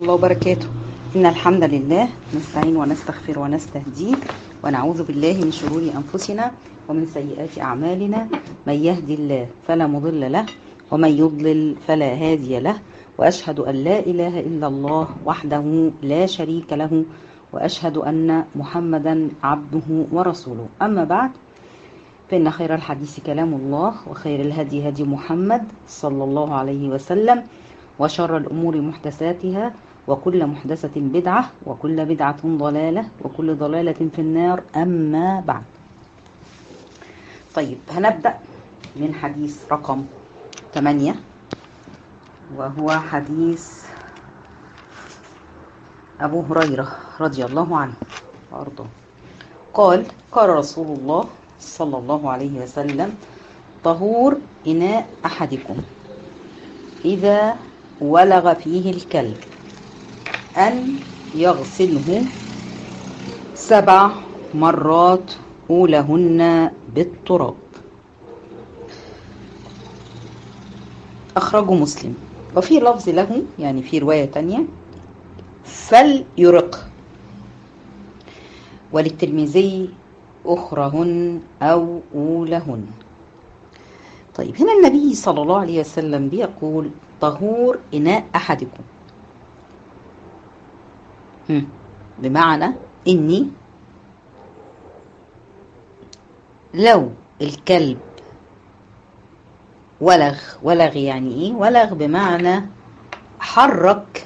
الله وبركاته إن الحمد لله نستعين ونستغفر ونستهديه ونعوذ بالله من شرور أنفسنا ومن سيئات أعمالنا من يهدي الله فلا مضل له ومن يضلل فلا هادي له وأشهد أن لا إله إلا الله وحده لا شريك له وأشهد أن محمدا عبده ورسوله أما بعد فإن خير الحديث كلام الله وخير الهدي هدي محمد صلى الله عليه وسلم وشر الأمور محدثاتها وكل محدثة بدعة وكل بدعة ضلالة وكل ضلالة في النار أما بعد طيب هنبدأ من حديث رقم 8 وهو حديث أبو هريرة رضي الله عنه وأرضاه قال قال رسول الله صلى الله عليه وسلم طهور إناء أحدكم إذا ولغ فيه الكلب أن يغسله سبع مرات أولهن بالتراب أخرجه مسلم وفي لفظ له يعني في رواية تانية فليرق وللترمذي أخرهن أو أولهن طيب هنا النبي صلى الله عليه وسلم بيقول طهور إناء أحدكم بمعنى إني لو الكلب ولغ ولغ يعني إيه ولغ بمعنى حرك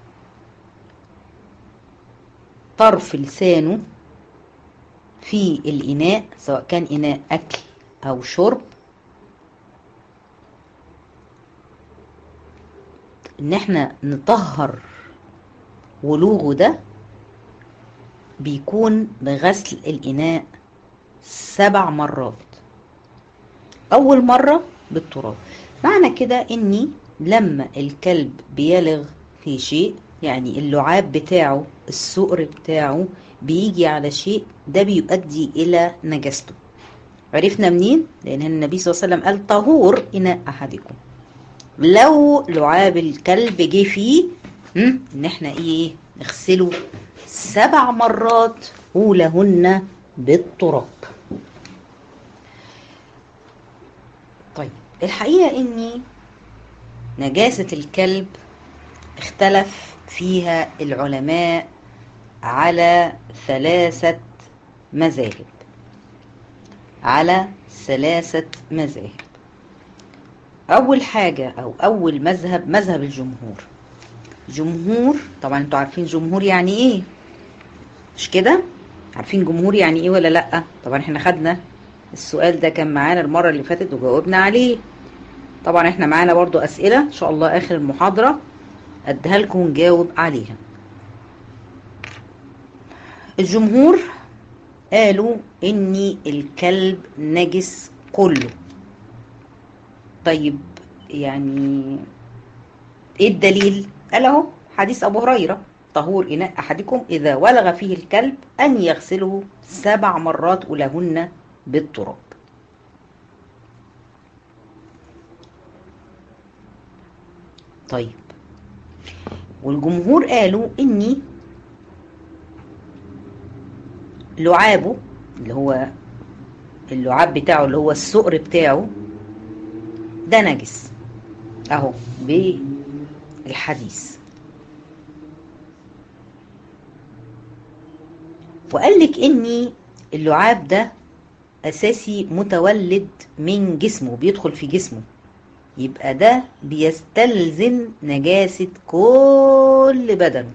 طرف لسانه في الإناء سواء كان إناء أكل أو شرب إن إحنا نطهر ولوغه ده بيكون بغسل الإناء سبع مرات أول مرة بالتراب معنى كده إني لما الكلب بيلغ في شيء يعني اللعاب بتاعه السؤر بتاعه بيجي على شيء ده بيؤدي إلى نجاسته عرفنا منين؟ لأن النبي صلى الله عليه وسلم قال طهور إناء أحدكم لو لعاب الكلب جه فيه ان احنا ايه نغسله سبع مرات اولهن بالتراب طيب الحقيقه اني نجاسه الكلب اختلف فيها العلماء على ثلاثه مذاهب على ثلاثه مذاهب اول حاجه او اول مذهب مذهب الجمهور جمهور طبعا انتوا عارفين جمهور يعني ايه مش كده عارفين جمهور يعني ايه ولا لا طبعا احنا خدنا السؤال ده كان معانا المره اللي فاتت وجاوبنا عليه طبعا احنا معانا برضو اسئله ان شاء الله اخر المحاضره اديها لكم ونجاوب عليها الجمهور قالوا ان الكلب نجس كله طيب يعني ايه الدليل قال اهو حديث ابو هريره طهور اناء احدكم اذا ولغ فيه الكلب ان يغسله سبع مرات اولهن بالتراب طيب والجمهور قالوا اني لعابه اللي هو اللعاب بتاعه اللي هو السؤر بتاعه ده نجس اهو بالحديث وقال لك اني اللعاب ده اساسي متولد من جسمه بيدخل في جسمه يبقى ده بيستلزم نجاسة كل بدنه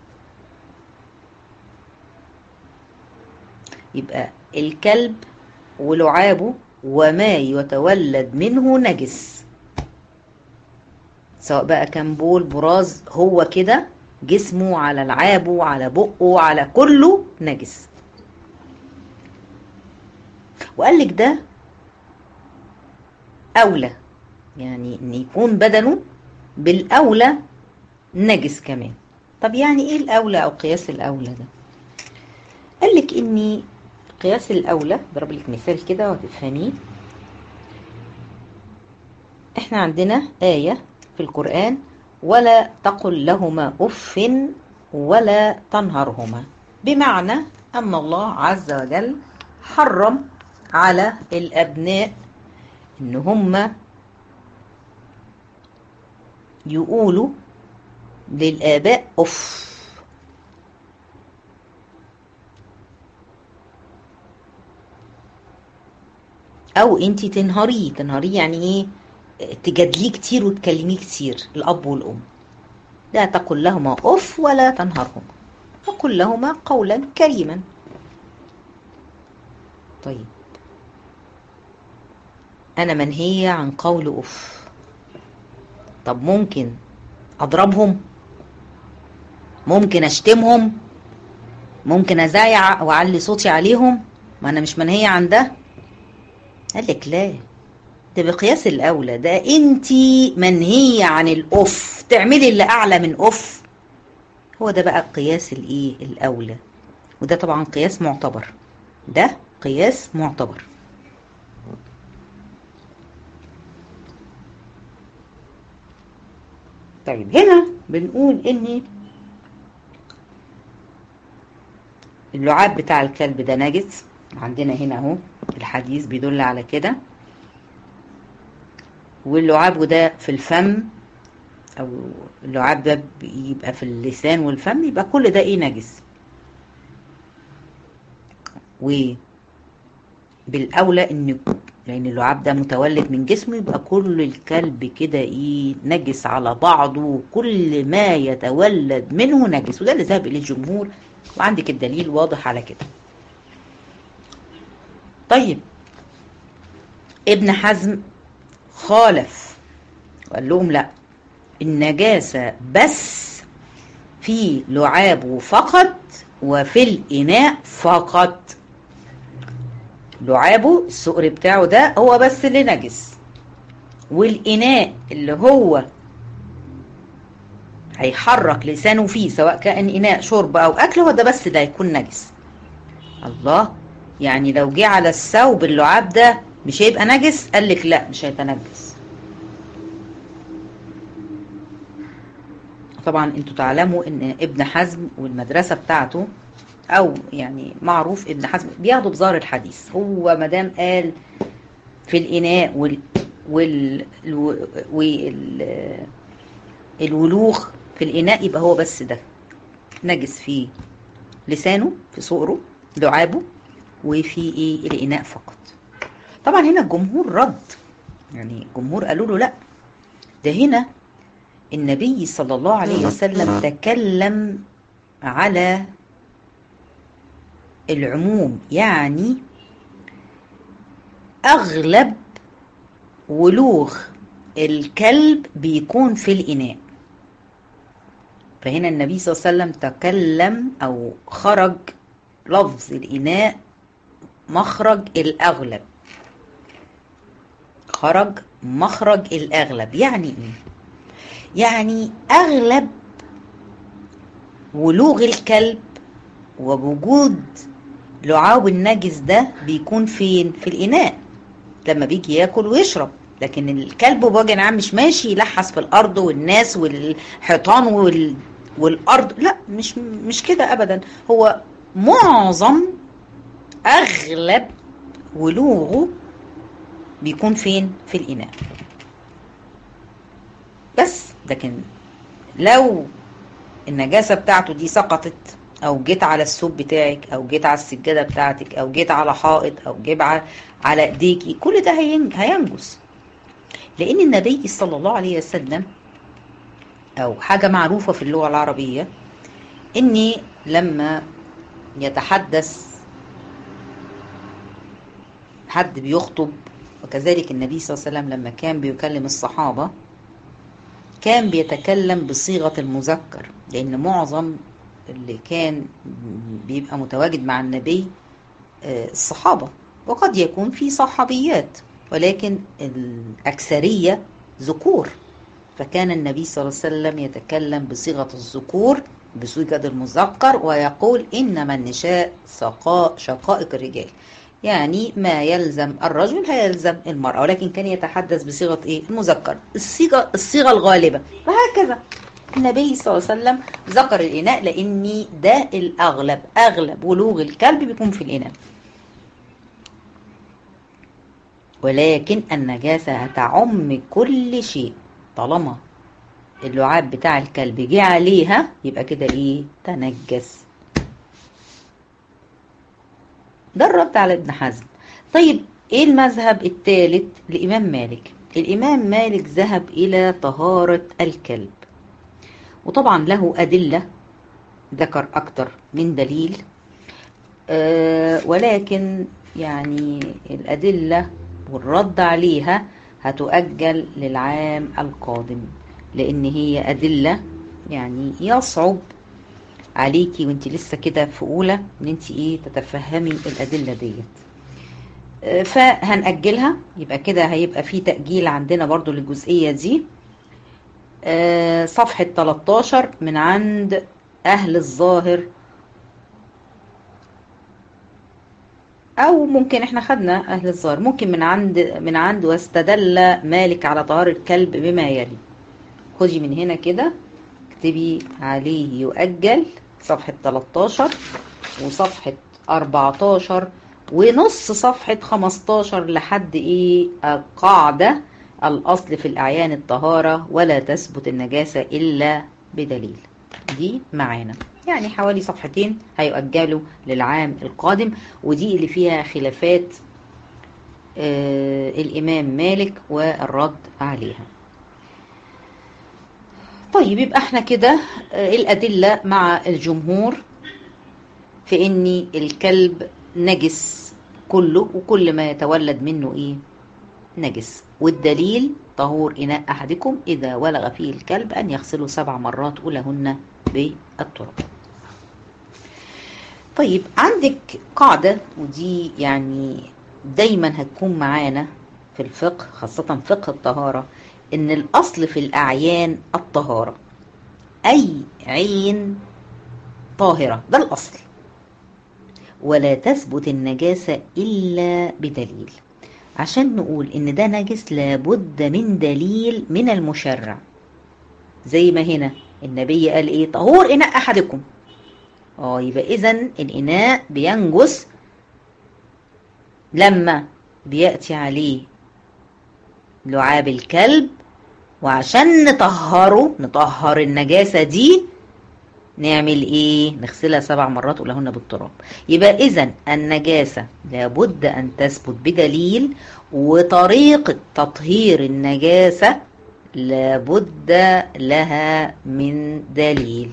يبقى الكلب ولعابه وما يتولد منه نجس سواء بقى كان بول براز هو كده جسمه على لعابه على بقه على كله نجس وقال لك ده اولى يعني ان يكون بدنه بالاولى نجس كمان طب يعني ايه الاولى او قياس الاولى ده قال لك اني قياس الاولى ضرب لك مثال كده وهتفهميه احنا عندنا ايه في القران ولا تقل لهما اف ولا تنهرهما بمعنى أن الله عز وجل حرم على الأبناء إن هم يقولوا للآباء أف أو أنت تنهريه تنهريه يعني إيه تجادليه كتير وتكلميه كتير الأب والأم لا تقل لهما أف ولا تنهرهما وقل لهما قولا كريما طيب أنا منهية عن قول أف طب ممكن أضربهم ممكن أشتمهم ممكن أزايع وأعلي صوتي عليهم ما أنا مش منهية عن ده قال لك لا ده بقياس الأولى ده أنتي منهية عن الأف تعملي اللي أعلى من أف هو ده بقى القياس الإيه الأولى وده طبعا قياس معتبر ده قياس معتبر طيب هنا بنقول ان اللعاب بتاع الكلب ده نجس عندنا هنا اهو الحديث بيدل على كده واللعاب ده في الفم او اللعاب ده بيبقى في اللسان والفم يبقى كل ده ايه نجس وبالاولى ان لان اللعاب ده متولد من جسمه يبقى كل الكلب كده ايه نجس على بعضه وكل ما يتولد منه نجس وده اللي ذهب اليه الجمهور وعندك الدليل واضح على كده طيب ابن حزم خالف وقال لهم لا النجاسة بس في لعابه فقط وفي الإناء فقط لعابه السؤر بتاعه ده هو بس اللي نجس والإناء اللي هو هيحرك لسانه فيه سواء كان إناء شرب أو أكل هو ده بس ده يكون نجس الله يعني لو جه على الثوب اللعاب ده مش هيبقى نجس قال لك لا مش هيتنجس طبعا انتوا تعلموا ان ابن حزم والمدرسة بتاعته او يعني معروف ابن حزم بياخدوا بظاهر الحديث هو مدام قال في الاناء وال وال وال الولوخ في الاناء يبقى هو بس ده نجس في لسانه في صقره لعابه وفي ايه الاناء فقط طبعا هنا الجمهور رد يعني الجمهور قالوا له لا ده هنا النبي صلى الله عليه وسلم تكلم على العموم يعني اغلب ولوغ الكلب بيكون في الاناء فهنا النبي صلى الله عليه وسلم تكلم او خرج لفظ الاناء مخرج الاغلب خرج مخرج الاغلب يعني ايه يعني اغلب ولوغ الكلب ووجود لعاب النجس ده بيكون فين في الاناء لما بيجي ياكل ويشرب لكن الكلب بوجه عام مش ماشي يلحس في الارض والناس والحيطان وال... والارض لا مش مش كده ابدا هو معظم اغلب ولوغه بيكون فين في الاناء بس لكن لو النجاسة بتاعته دي سقطت او جيت على الثوب بتاعك او جيت على السجادة بتاعتك او جيت على حائط او جيت على ايديكي كل ده هينجس لان النبي صلى الله عليه وسلم او حاجة معروفة في اللغة العربية اني لما يتحدث حد بيخطب وكذلك النبي صلى الله عليه وسلم لما كان بيكلم الصحابة كان بيتكلم بصيغة المذكر لأن معظم اللي كان بيبقى متواجد مع النبي الصحابة وقد يكون في صحابيات ولكن الأكثرية ذكور فكان النبي صلى الله عليه وسلم يتكلم بصيغة الذكور بصيغة المذكر ويقول إنما النساء شقائق الرجال يعني ما يلزم الرجل هيلزم المرأة ولكن كان يتحدث بصيغة إيه المذكر الصيغة الصيغة الغالبة وهكذا النبي صلى الله عليه وسلم ذكر الإناء لأن ده الأغلب أغلب ولوغ الكلب بيكون في الإناء ولكن النجاسة هتعم كل شيء طالما اللعاب بتاع الكلب جه عليها يبقى كده ايه تنجس ده الرد على ابن حزم طيب ايه المذهب الثالث لإمام مالك الإمام مالك ذهب إلى طهارة الكلب وطبعا له أدلة ذكر أكتر من دليل أه ولكن يعني الأدلة والرد عليها هتؤجل للعام القادم لأن هي أدلة يعني يصعب عليكي وانت لسه كده في أولى ان انت ايه تتفهمي الأدلة ديت فهنأجلها يبقى كده هيبقى في تأجيل عندنا برضو للجزئية دي صفحة 13 من عند أهل الظاهر أو ممكن احنا خدنا أهل الظاهر ممكن من عند من عند واستدل مالك على طهارة الكلب بما يلي خدي من هنا كده اكتبي عليه يؤجل صفحة 13 وصفحة 14 ونص صفحة 15 لحد ايه القاعدة الأصل في الأعيان الطهارة ولا تثبت النجاسة إلا بدليل دي معانا يعني حوالي صفحتين هيؤجلوا للعام القادم ودي اللي فيها خلافات آه الإمام مالك والرد عليها طيب يبقى احنا كده آه الأدلة مع الجمهور في ان الكلب نجس كله وكل ما يتولد منه ايه نجس والدليل طهور إناء أحدكم إذا ولغ فيه الكلب أن يغسله سبع مرات أولهن بالتراب طيب عندك قاعدة ودي يعني دايما هتكون معانا في الفقه خاصة فقه الطهارة إن الأصل في الأعيان الطهارة أي عين طاهرة ده الأصل ولا تثبت النجاسة إلا بدليل عشان نقول إن ده نجس لابد من دليل من المشرع زي ما هنا النبي قال إيه طهور إناء أحدكم اه يبقى إذا الإناء بينجس لما بيأتي عليه لعاب الكلب وعشان نطهره نطهر النجاسة دي نعمل ايه نغسلها سبع مرات ولهن بالتراب يبقى اذا النجاسة لابد ان تثبت بدليل وطريقة تطهير النجاسة لابد لها من دليل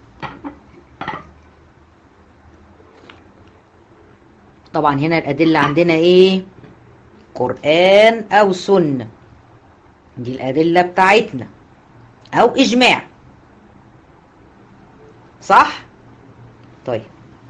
طبعا هنا الادلة عندنا ايه قرآن او سنة دي الادلة بتاعتنا او اجماع صح طيب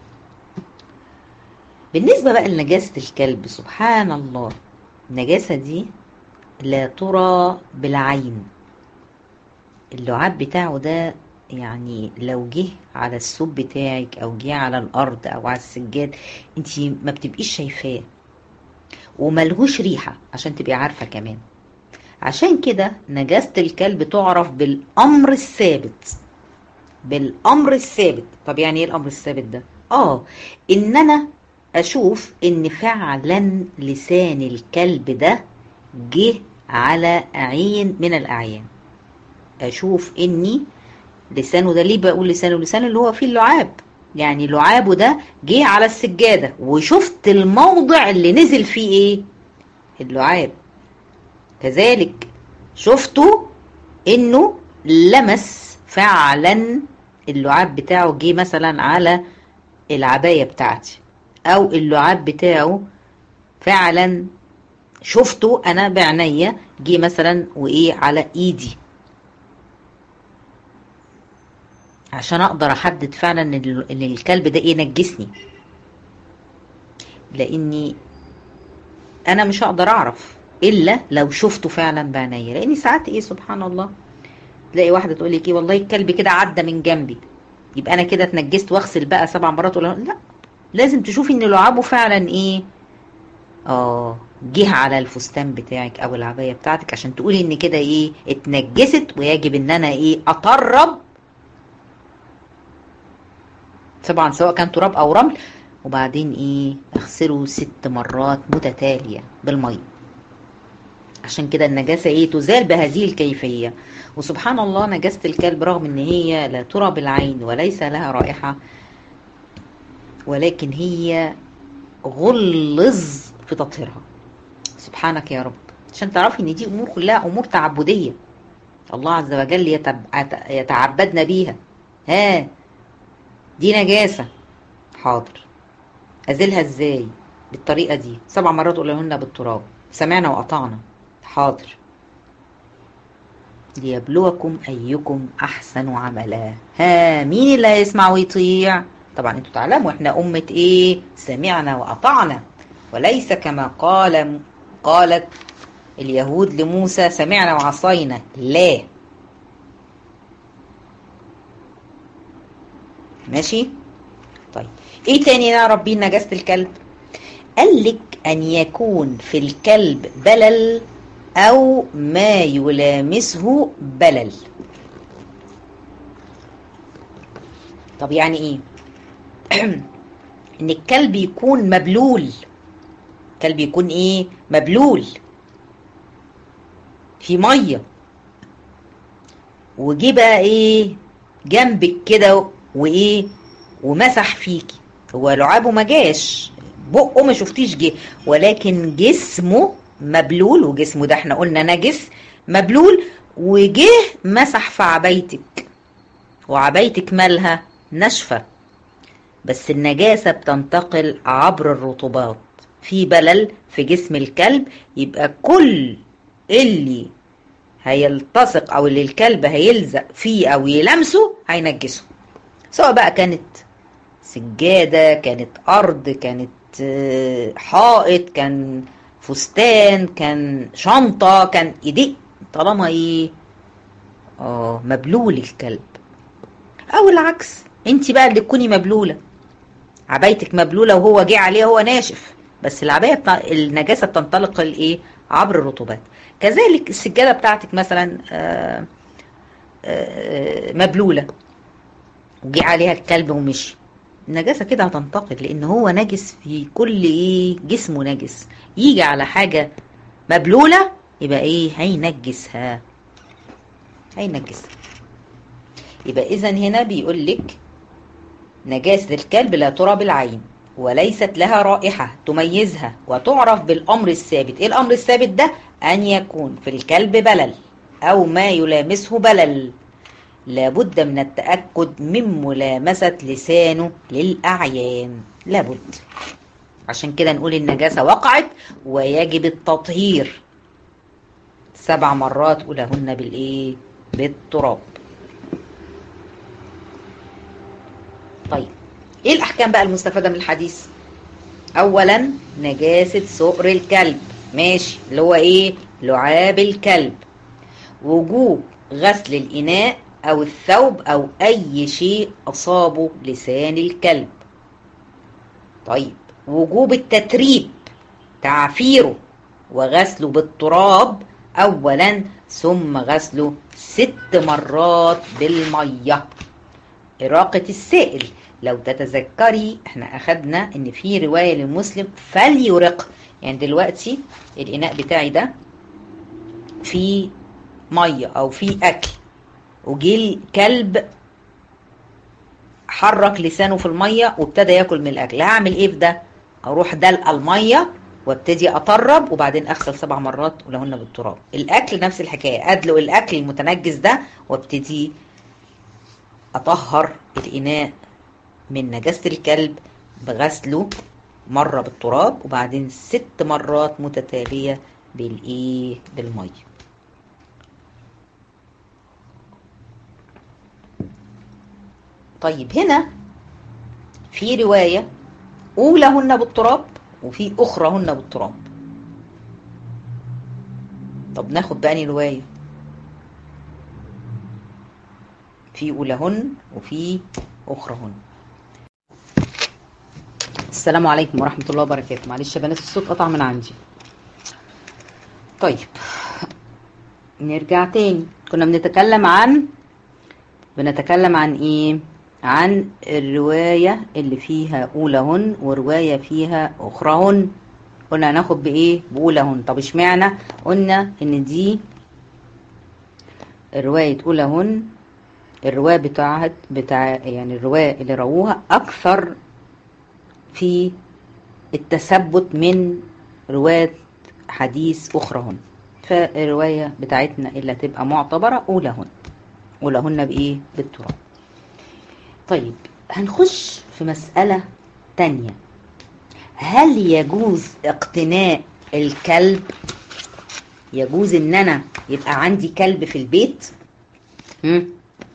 بالنسبة بقى لنجاسة الكلب سبحان الله النجاسة دي لا ترى بالعين اللعاب بتاعه ده يعني لو جه على السوب بتاعك او جه على الارض او على السجاد انت ما بتبقيش شايفاه وملهوش ريحة عشان تبقي عارفة كمان عشان كده نجاسة الكلب تعرف بالامر الثابت بالامر الثابت طب يعني ايه الامر الثابت ده اه ان انا اشوف ان فعلا لسان الكلب ده جه على عين من الاعيان اشوف اني لسانه ده ليه بقول لسانه لسانه اللي هو فيه اللعاب يعني لعابه ده جه على السجادة وشفت الموضع اللي نزل فيه ايه اللعاب كذلك شفته انه لمس فعلا اللعاب بتاعه جه مثلا على العباية بتاعتي او اللعاب بتاعه فعلا شفته انا بعناية جه مثلا وايه على ايدي عشان اقدر احدد فعلا ان الكلب ده ايه نجسني لاني انا مش هقدر اعرف الا لو شفته فعلا بعناية لاني ساعات ايه سبحان الله تلاقي واحده تقول لك ايه والله الكلب كده عدى من جنبي يبقى انا كده اتنجست واغسل بقى سبع مرات ولا لا لازم تشوفي ان لعابه فعلا ايه اه جه على الفستان بتاعك او العبايه بتاعتك عشان تقولي ان كده ايه اتنجست ويجب ان انا ايه اطرب طبعا سواء كان تراب او رمل وبعدين ايه اغسله ست مرات متتاليه بالميه عشان كده النجاسة ايه تزال بهذه الكيفية وسبحان الله نجاسة الكلب رغم ان هي لا ترى بالعين وليس لها رائحة ولكن هي غلظ في تطهيرها سبحانك يا رب عشان تعرفي ان دي امور كلها امور تعبدية الله عز وجل يتب... يتعبدنا بيها ها دي نجاسة حاضر ازيلها ازاي بالطريقة دي سبع مرات قولهن بالتراب سمعنا وقطعنا حاضر ليبلوكم أيكم أحسن عملا ها مين اللي هيسمع ويطيع طبعا انتوا تعلموا احنا أمة ايه سمعنا وأطعنا وليس كما قال قالت اليهود لموسى سمعنا وعصينا لا ماشي طيب ايه تاني نعرف بيه نجاسة الكلب قال لك أن يكون في الكلب بلل أو ما يلامسه بلل طب يعني إيه؟ إن الكلب يكون مبلول الكلب يكون إيه؟ مبلول في مية وجي بقى إيه؟ جنبك كده وإيه؟ ومسح فيكي هو لعابه ما جاش بقه ما شفتيش جه ولكن جسمه مبلول وجسمه ده احنا قلنا نجس مبلول وجه مسح في عبايتك وعبايتك مالها ناشفه بس النجاسه بتنتقل عبر الرطوبات في بلل في جسم الكلب يبقى كل اللي هيلتصق او اللي الكلب هيلزق فيه او يلمسه هينجسه سواء بقى كانت سجاده كانت ارض كانت حائط كان فستان كان شنطة كان ايديه طالما ايه اه مبلول الكلب او العكس انت بقى اللي تكوني مبلولة عبايتك مبلولة وهو جه عليها هو ناشف بس العباية بتاع النجاسة بتنطلق الايه عبر الرطوبات كذلك السجادة بتاعتك مثلا آآ آآ مبلولة وجه عليها الكلب ومشي النجاسه كده هتنتقل لان هو نجس في كل ايه جسمه نجس يجي على حاجه مبلوله يبقى ايه هينجسها هينجسها يبقى اذا هنا بيقول لك نجاسه الكلب لا ترى بالعين وليست لها رائحه تميزها وتعرف بالامر الثابت ايه الامر الثابت ده ان يكون في الكلب بلل او ما يلامسه بلل لابد من التأكد من ملامسة لسانه للأعيان لابد عشان كده نقول النجاسة وقعت ويجب التطهير سبع مرات أولهن بالإيه؟ بالتراب طيب إيه الأحكام بقى المستفادة من الحديث؟ أولا نجاسة سؤر الكلب ماشي اللي هو إيه؟ لعاب الكلب وجوب غسل الإناء أو الثوب أو أي شيء أصابه لسان الكلب طيب وجوب التتريب تعفيره وغسله بالتراب أولا ثم غسله ست مرات بالمية إراقة السائل لو تتذكري احنا أخدنا إن في رواية للمسلم فليرق يعني دلوقتي الإناء بتاعي ده فيه مية أو فيه أكل وجه الكلب حرك لسانه في الميه وابتدى ياكل من الاكل هعمل ايه في ده اروح دلق الميه وابتدي اطرب وبعدين اغسل سبع مرات ولهن بالتراب الاكل نفس الحكايه ادلق الاكل المتنجس ده وابتدي اطهر الاناء من نجاسه الكلب بغسله مره بالتراب وبعدين ست مرات متتاليه بالايه بالميه طيب هنا في رواية أولهن بالتراب وفي أخرهن بالتراب طب ناخد بقى رواية في أولهن وفي أخرهن السلام عليكم ورحمة الله وبركاته معلش يا بنات الصوت قطع من عندي طيب نرجع تاني كنا بنتكلم عن بنتكلم عن ايه عن الرواية اللي فيها أولهن ورواية فيها أخرهن قلنا هناخد بإيه بأولهن طب اشمعنى قلنا إن دي رواية أولهن الرواية بتاعت بتاع يعني الرواية اللي رووها أكثر في التثبت من رواية حديث أخرهن فالرواية بتاعتنا اللي هتبقى معتبرة أولهن أولهن بإيه بالتراب طيب هنخش في مسألة تانية هل يجوز اقتناء الكلب يجوز ان انا يبقى عندي كلب في البيت مم؟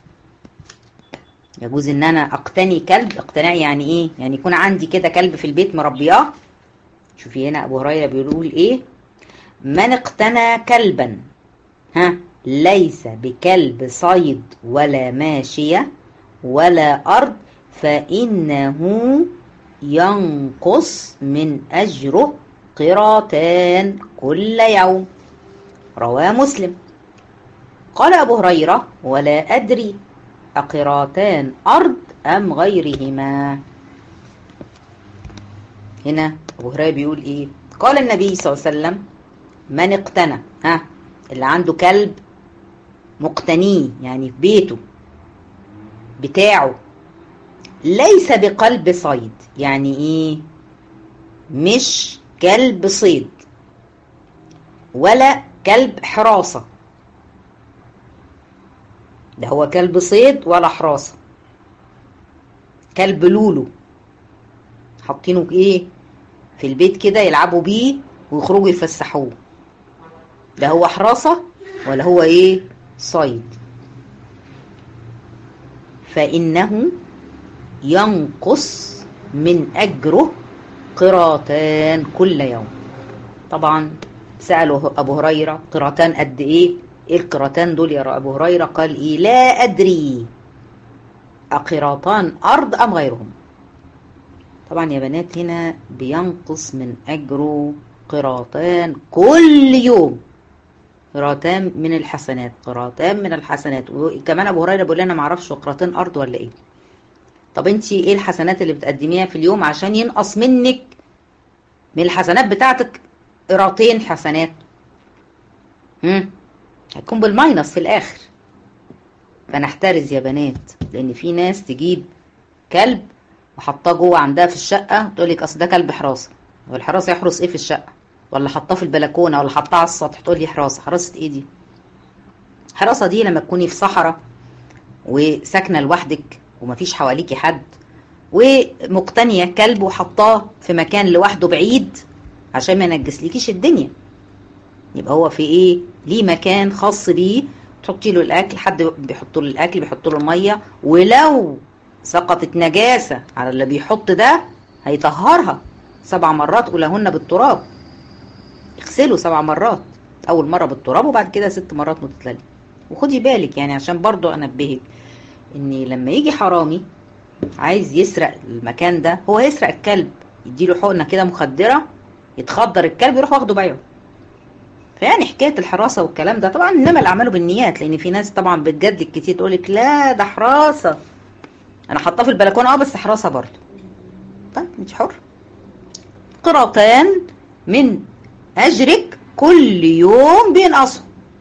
يجوز ان انا اقتني كلب اقتناء يعني ايه يعني يكون عندي كده كلب في البيت مربياه شوفي هنا ابو هريره بيقول ايه من اقتنى كلبا ها ليس بكلب صيد ولا ماشيه ولا ارض فانه ينقص من اجره قراطان كل يوم رواه مسلم قال ابو هريره ولا ادري أقراطان أرض أم غيرهما هنا أبو هريرة بيقول إيه قال النبي صلى الله عليه وسلم من اقتنى ها اللي عنده كلب مقتنيه يعني في بيته بتاعه ليس بقلب صيد يعني ايه مش كلب صيد ولا كلب حراسه ده هو كلب صيد ولا حراسة كلب لولو حاطينه ايه في البيت كده يلعبوا بيه ويخرجوا يفسحوه ده هو حراسة ولا هو ايه صيد فإنه ينقص من أجره قراطان كل يوم طبعا سألوا أبو هريرة قراطان قد إيه ايه القراطان دول يا ابو هريره قال ايه لا ادري اقراطان ارض ام غيرهم طبعا يا بنات هنا بينقص من اجره قراطان كل يوم قراطان من الحسنات قراطان من الحسنات وكمان ابو هريره بيقول لنا ما اعرفش قراطان ارض ولا ايه طب انت ايه الحسنات اللي بتقدميها في اليوم عشان ينقص منك من الحسنات بتاعتك قراطين حسنات هم هتكون بالماينس في الاخر فنحترز يا بنات لان في ناس تجيب كلب وحطاه جوه عندها في الشقه تقول لك اصل ده كلب حراسه هو الحراسه يحرس ايه في الشقه ولا حطاه في البلكونه ولا حطاه على السطح تقول لي حراسه حراسه ايه دي حراسه دي لما تكوني في صحراء وساكنه لوحدك ومفيش حواليكي حد ومقتنيه كلب وحطاه في مكان لوحده بعيد عشان ما ينجسلكيش الدنيا يبقى هو في ايه ليه مكان خاص بيه تحطي له الاكل حد بيحط له الاكل بيحط له الميه ولو سقطت نجاسه على اللي بيحط ده هيطهرها سبع مرات اولهن بالتراب اغسله سبع مرات اول مره بالتراب وبعد كده ست مرات متتللي وخدي بالك يعني عشان برضو انبهك ان لما يجي حرامي عايز يسرق المكان ده هو هيسرق الكلب يديله حقنه كده مخدره يتخدر الكلب يروح واخده بيعه فيعني حكايه الحراسه والكلام ده طبعا انما الاعمال بالنيات لان في ناس طبعا بتجادلك كتير تقول لك لا ده حراسه انا حاطاه في البلكونه اه بس حراسه برضه طيب انت حر قراطان من اجرك كل يوم بينقصوا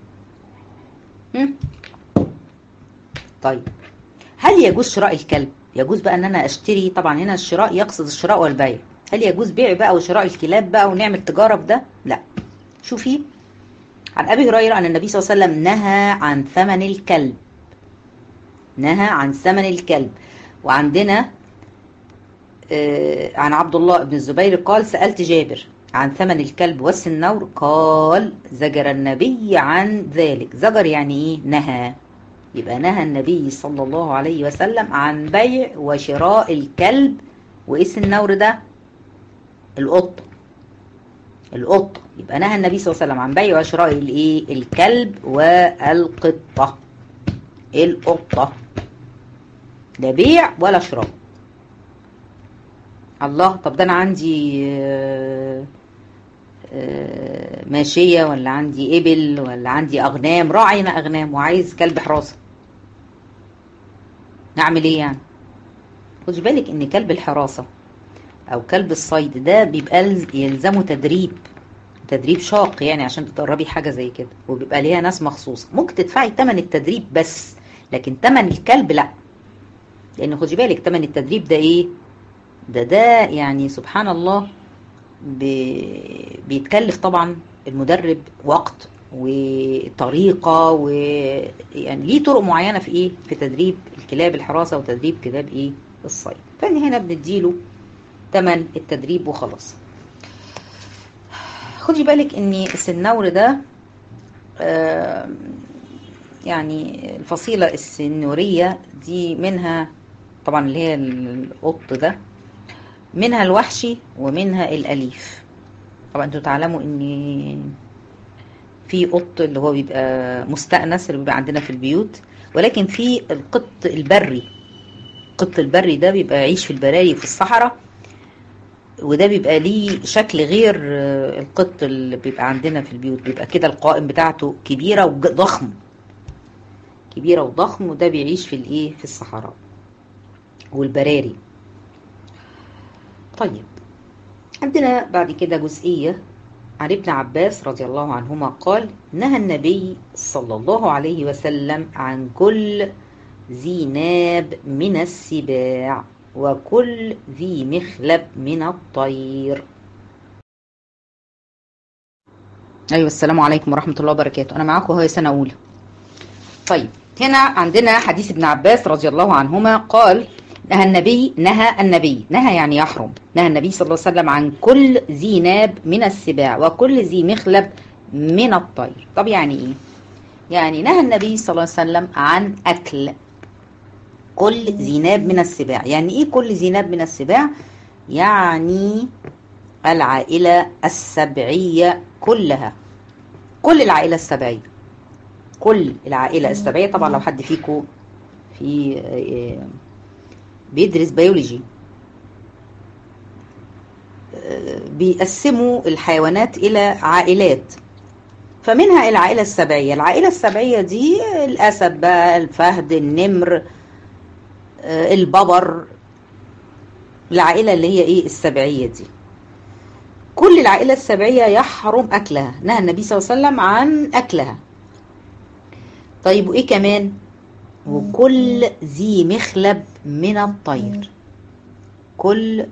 طيب هل يجوز شراء الكلب يجوز بقى ان انا اشتري طبعا هنا الشراء يقصد الشراء والبيع هل يجوز بيع بقى وشراء الكلاب بقى ونعمل تجاره بده لا شوفي عن ابي هريره ان النبي صلى الله عليه وسلم نهى عن ثمن الكلب نهى عن ثمن الكلب وعندنا آه عن عبد الله بن الزبير قال سالت جابر عن ثمن الكلب والسنور قال زجر النبي عن ذلك زجر يعني ايه نهى يبقى نهى النبي صلى الله عليه وسلم عن بيع وشراء الكلب وايه السنور ده القطه القطه يبقى نهى النبي صلى الله عليه وسلم عن بيع وشراء الايه الكلب والقطه القطه لا بيع ولا شراء الله طب ده انا عندي آه، ماشية ولا عندي إبل ولا عندي أغنام راعي أنا أغنام وعايز كلب حراسة نعمل إيه يعني خدي بالك إن كلب الحراسة أو كلب الصيد ده بيبقى لز- يلزمه تدريب تدريب شاق يعني عشان تدربي حاجة زي كده وبيبقى ليها ناس مخصوصة ممكن تدفعي تمن التدريب بس لكن تمن الكلب لا لأن خدي بالك تمن التدريب ده إيه ده ده يعني سبحان الله بي- بيتكلف طبعا المدرب وقت وطريقة ويعني ليه طرق معينة في ايه في تدريب الكلاب الحراسة وتدريب كلاب ايه الصيد فان هنا بنديله تمن التدريب وخلاص خدي بالك ان السنور ده آه، يعني الفصيلة السنورية دي منها طبعا اللي هي القط ده منها الوحشي ومنها الأليف طبعا انتوا تعلموا ان في قط اللي هو بيبقى مستأنس اللي بيبقى عندنا في البيوت ولكن في القط البري القط البري ده بيبقى يعيش في البراية في الصحراء وده بيبقى ليه شكل غير آه، القط اللي بيبقى عندنا في البيوت بيبقى كده القائم بتاعته كبيرة وضخم كبيرة وضخم وده بيعيش في الايه في الصحراء والبراري طيب عندنا بعد كده جزئية عن ابن عباس رضي الله عنهما قال نهى النبي صلى الله عليه وسلم عن كل ذي ناب من السباع وكل ذي مخلب من الطير أيوة السلام عليكم ورحمة الله وبركاته أنا معاكم وهي سنة أولى طيب هنا عندنا حديث ابن عباس رضي الله عنهما قال نهى النبي نهى النبي نهى يعني يحرم نهى النبي صلى الله عليه وسلم عن كل ذي ناب من السباع وكل ذي مخلب من الطير طب يعني ايه يعني نهى النبي صلى الله عليه وسلم عن اكل كل ذي ناب من السباع يعني ايه كل ذي ناب من السباع يعني العائلة السبعية كلها كل العائلة السبعية كل العائلة السبعية طبعا لو حد فيكم في آه، بيدرس بيولوجي آه، بيقسموا الحيوانات إلى عائلات فمنها العائلة السبعية العائلة السبعية دي الأسد بقى الفهد النمر آه، الببر العائلة اللي هي إيه السبعية دي كل العائلة السبعية يحرم أكلها نهى النبي صلى الله عليه وسلم عن أكلها طيب وإيه كمان وكل ذي مخلب من الطير كل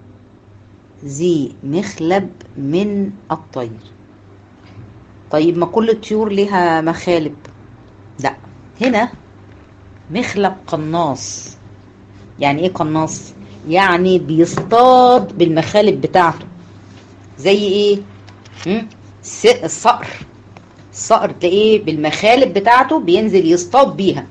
ذي مخلب من الطير طيب ما كل الطيور لها مخالب لا هنا مخلب قناص يعني ايه قناص يعني بيصطاد بالمخالب بتاعته زي ايه هم؟ س- الصقر الصقر تلاقيه بالمخالب بتاعته بينزل يصطاد بيها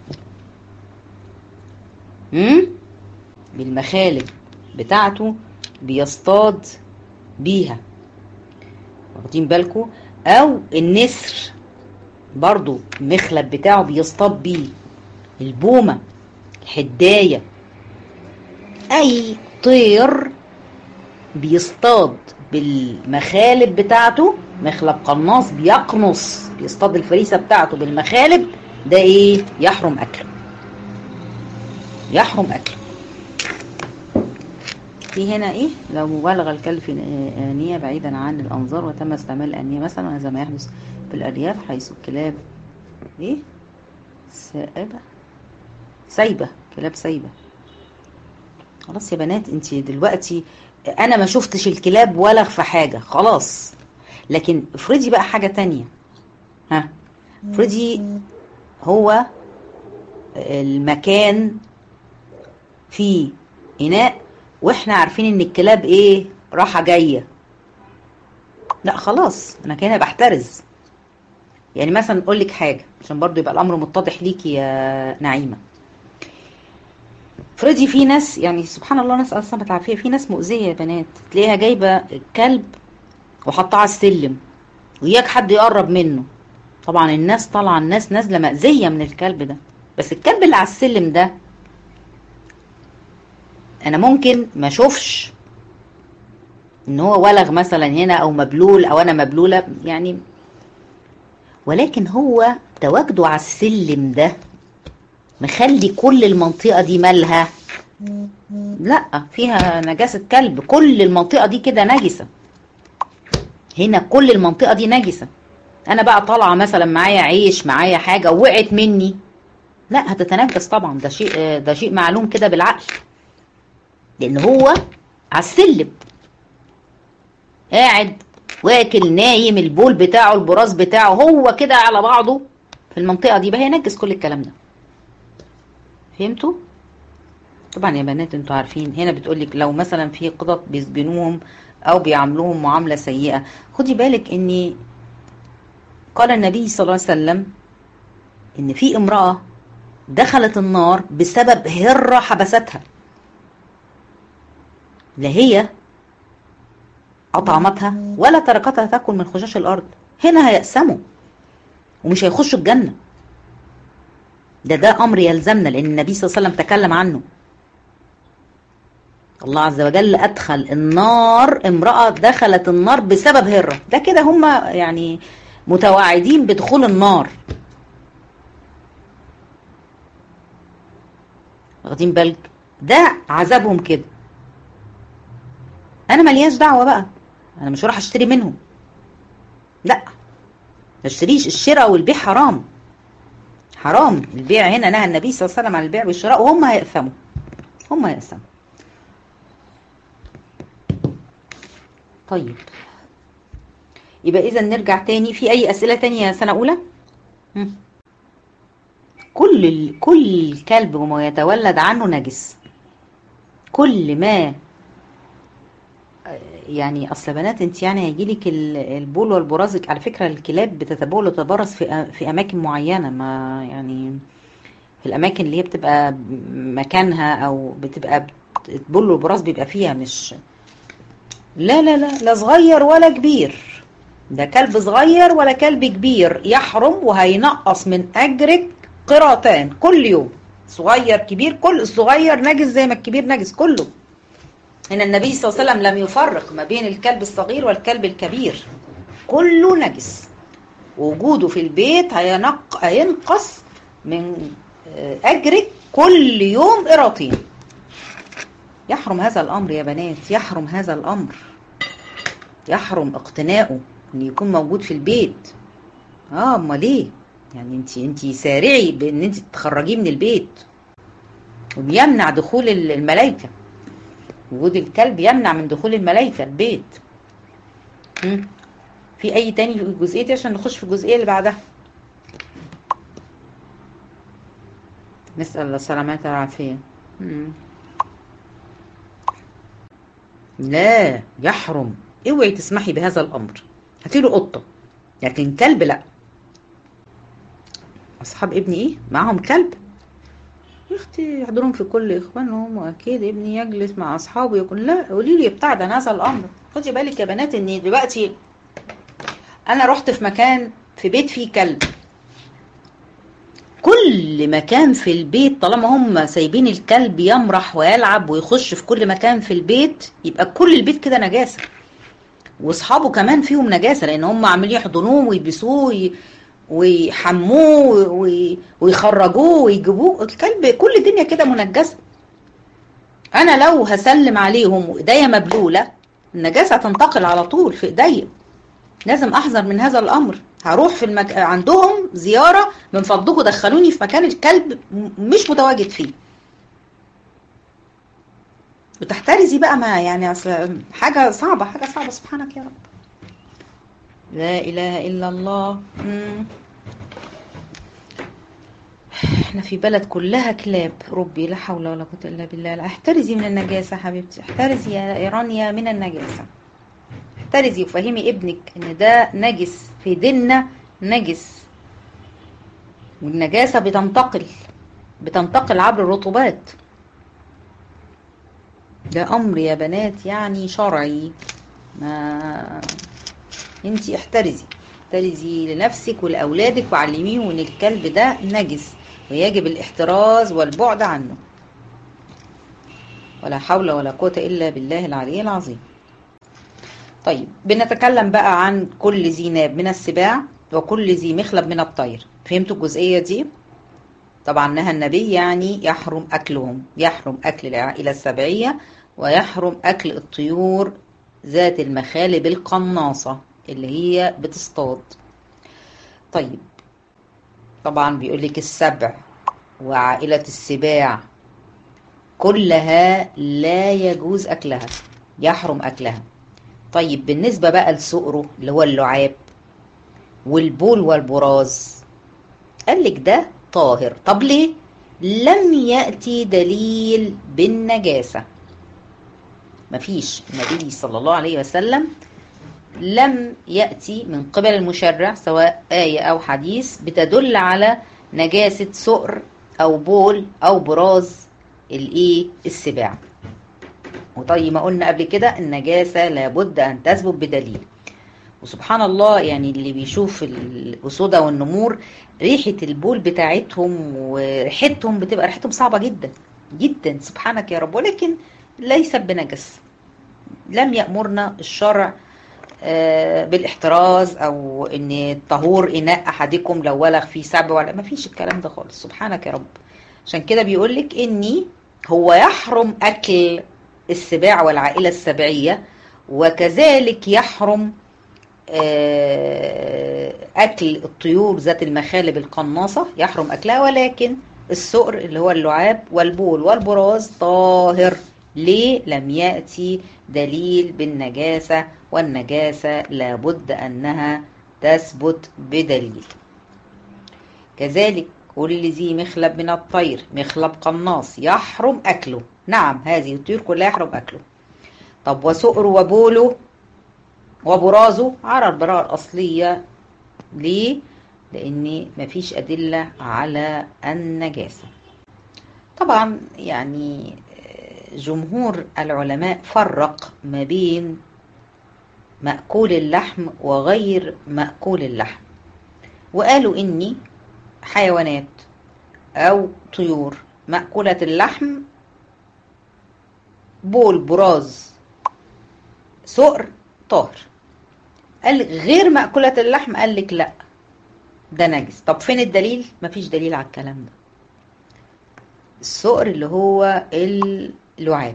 هم؟ بالمخالب بتاعته بيصطاد بيها واخدين بالكم او النسر برضو المخلب بتاعه بيصطاد بيه البومة الحداية اي طير بيصطاد بالمخالب بتاعته مخلب قناص بيقنص بيصطاد الفريسة بتاعته بالمخالب ده ايه يحرم اكله يحرم اكله في هنا ايه لو مبالغ الكلب في آنية بعيدا عن الأنظار وتم استعمال الآنية مثلا وهذا ما يحدث في الأرياف حيث الكلاب ايه سائبة سايبة كلاب سايبة خلاص يا بنات انت دلوقتي انا ما شفتش الكلاب ولا في حاجة خلاص لكن افرضي بقى حاجة تانية ها افرضي هو المكان فيه إناء واحنا عارفين ان الكلاب ايه راحة جاية لا خلاص انا كده بحترز يعني مثلا اقول لك حاجة عشان برضو يبقى الامر متضح ليكي يا نعيمة افرضي في ناس يعني سبحان الله نسأل السلامة العافية في ناس مؤذية يا بنات تلاقيها جايبة كلب وحطها على السلم وياك حد يقرب منه طبعا الناس طالعة الناس نازلة مأذية من الكلب ده بس الكلب اللي على السلم ده انا ممكن ما اشوفش ان هو ولغ مثلا هنا او مبلول او انا مبلوله يعني ولكن هو تواجده على السلم ده مخلي كل المنطقه دي مالها لا فيها نجاسه كلب كل المنطقه دي كده نجسه هنا كل المنطقه دي نجسه انا بقى طالعه مثلا معايا عيش معايا حاجه وقعت مني لا هتتنجس طبعا ده شيء ده شيء معلوم كده بالعقل لان هو على السلم قاعد واكل نايم البول بتاعه البراز بتاعه هو كده على بعضه في المنطقه دي بقى هينجس كل الكلام ده فهمتوا طبعا يا بنات انتوا عارفين هنا بتقولك لو مثلا في قطط بيسجنوهم او بيعاملوهم معامله سيئه خدي بالك ان قال النبي صلى الله عليه وسلم ان في امراه دخلت النار بسبب هره حبستها لا هي أطعمتها ولا تركتها تأكل من خشاش الأرض هنا هيقسموا ومش هيخشوا الجنة ده ده أمر يلزمنا لأن النبي صلى الله عليه وسلم تكلم عنه الله عز وجل أدخل النار امرأة دخلت النار بسبب هرة ده كده هم يعني متواعدين بدخول النار واخدين بالك ده عذابهم كده انا ملياش دعوه بقى انا مش هروح اشتري منهم لا ما اشتريش الشراء والبيع حرام حرام البيع هنا نهى النبي صلى الله عليه وسلم عن البيع والشراء وهم هيقسموا هم هيقسموا طيب يبقى اذا نرجع تاني في اي اسئله تانية سنه اولى هم. كل ال... كل كلب وما يتولد عنه نجس كل ما يعني اصل بنات انت يعني هيجيلك البول والبراز على فكره الكلاب بتتبول وتتبرز في في اماكن معينه ما يعني في الاماكن اللي هي بتبقى مكانها او بتبقى البول والبراز بيبقى فيها مش لا لا لا لا صغير ولا كبير ده كلب صغير ولا كلب كبير يحرم وهينقص من اجرك قراطان كل يوم صغير كبير كل الصغير نجس زي ما الكبير نجس كله هنا النبي صلى الله عليه وسلم لم يفرق ما بين الكلب الصغير والكلب الكبير كله نجس وجوده في البيت هينق هينقص من اجرك كل يوم قراطين يحرم هذا الامر يا بنات يحرم هذا الامر يحرم اقتناؤه ان يكون موجود في البيت اه امال ليه يعني انت انت سارعي بان انت تخرجيه من البيت وبيمنع دخول الملائكه وجود الكلب يمنع من دخول الملائكة البيت مم. في أي تاني في الجزئية دي عشان نخش في الجزئية اللي بعدها نسأل الله السلامات والعافية لا يحرم اوعي تسمحي بهذا الأمر هاتي له قطة لكن كلب لا أصحاب ابني إيه معاهم كلب يا اختي يحضرون في كل اخوانهم واكيد ابني يجلس مع اصحابه يقول لا قولي لي ابتعد عن هذا الامر خدي بالك يا بنات ان دلوقتي انا رحت في مكان في بيت فيه كلب كل مكان في البيت طالما هم سايبين الكلب يمرح ويلعب ويخش في كل مكان في البيت يبقى كل البيت كده نجاسه واصحابه كمان فيهم نجاسه لان هم عاملين يحضنوه ويلبسوه ويحموه ويخرجوه ويجيبوه الكلب كل الدنيا كده منجسه انا لو هسلم عليهم وايديا مبلوله النجاسه هتنتقل على طول في ايديا لازم احذر من هذا الامر هروح في المك... عندهم زياره من فضلكم دخلوني في مكان الكلب مش متواجد فيه وتحترزي بقى ما يعني اصل حاجه صعبه حاجه صعبه سبحانك يا رب لا اله الا الله مم. احنا في بلد كلها كلاب ربي لا حول ولا قوه الا بالله احترزي من النجاسه حبيبتي احترزي يا ايرانيا من النجاسه احترزي وفهمي ابنك ان ده نجس في ديننا نجس والنجاسه بتنتقل بتنتقل عبر الرطوبات ده امر يا بنات يعني شرعي ما انتي احترزي احترزي لنفسك ولاولادك وعلميهم ان الكلب ده نجس ويجب الاحتراز والبعد عنه ولا حول ولا قوه الا بالله العلي العظيم طيب بنتكلم بقى عن كل ذي ناب من السباع وكل ذي مخلب من الطير فهمتوا الجزئية دي؟ طبعا نهى النبي يعني يحرم أكلهم يحرم أكل العائلة السبعية ويحرم أكل الطيور ذات المخالب القناصة اللي هي بتصطاد طيب طبعا بيقول لك السبع وعائلة السباع كلها لا يجوز أكلها يحرم أكلها طيب بالنسبة بقى لسؤره اللي هو اللعاب والبول والبراز قال لك ده طاهر طب ليه لم يأتي دليل بالنجاسة مفيش النبي صلى الله عليه وسلم لم يأتي من قبل المشرع سواء آية أو حديث بتدل على نجاسة سؤر أو بول أو براز الإيه السباع وطيب ما قلنا قبل كده النجاسة لابد أن تثبت بدليل وسبحان الله يعني اللي بيشوف الأسودة والنمور ريحة البول بتاعتهم وريحتهم بتبقى ريحتهم صعبة جدا جدا سبحانك يا رب ولكن ليست بنجس لم يأمرنا الشرع بالاحتراز او ان طهور اناء احدكم لو ولغ فيه سبع ولا ما فيش الكلام ده خالص سبحانك يا رب عشان كده بيقول لك اني هو يحرم اكل السباع والعائله السبعيه وكذلك يحرم اكل الطيور ذات المخالب القناصه يحرم اكلها ولكن السؤر اللي هو اللعاب والبول والبراز طاهر ليه لم يأتي دليل بالنجاسة والنجاسة لابد أنها تثبت بدليل كذلك كل ذي مخلب من الطير مخلب قناص يحرم أكله نعم هذه الطيور كلها يحرم أكله طب وسؤر وبوله وبرازه على البراءة الأصلية ليه؟ لأن مفيش أدلة على النجاسة طبعا يعني جمهور العلماء فرق ما بين مأكول اللحم وغير مأكول اللحم وقالوا إني حيوانات أو طيور مأكولة اللحم بول براز سؤر طاهر قال غير مأكولة اللحم قال لك لا ده نجس طب فين الدليل مفيش دليل على الكلام ده السؤر اللي هو اللعاب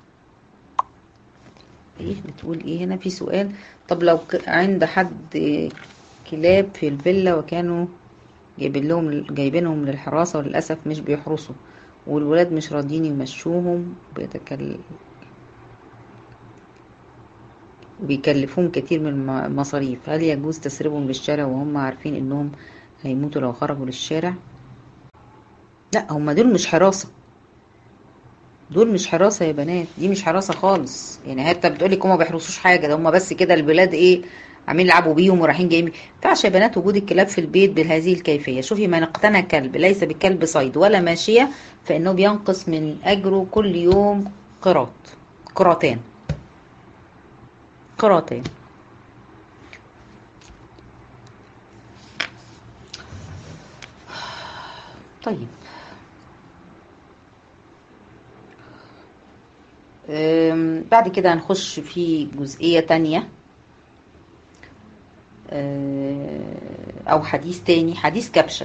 ايه بتقول ايه هنا في سؤال طب لو عند حد كلاب في الفيلا وكانوا جايبين لهم جايبينهم للحراسه وللاسف مش بيحرسوا والولاد مش راضيين يمشوهم بيتكلم وبيكلفوهم كتير من المصاريف هل يجوز تسريبهم للشارع وهم عارفين انهم هيموتوا لو خرجوا للشارع لا هم دول مش حراسه دول مش حراسه يا بنات دي مش حراسه خالص يعني حتى بتقولي هما ما بيحرسوش حاجه ده هما بس كده البلاد ايه عاملين يلعبوا بيهم ورايحين جايين ما ينفعش يا بنات وجود الكلاب في البيت بهذه الكيفيه شوفي من اقتنى كلب ليس بكلب صيد ولا ماشيه فانه بينقص من اجره كل يوم قراط قراطين قراطين طيب بعد كده هنخش في جزئية تانية أو حديث تاني حديث كبشة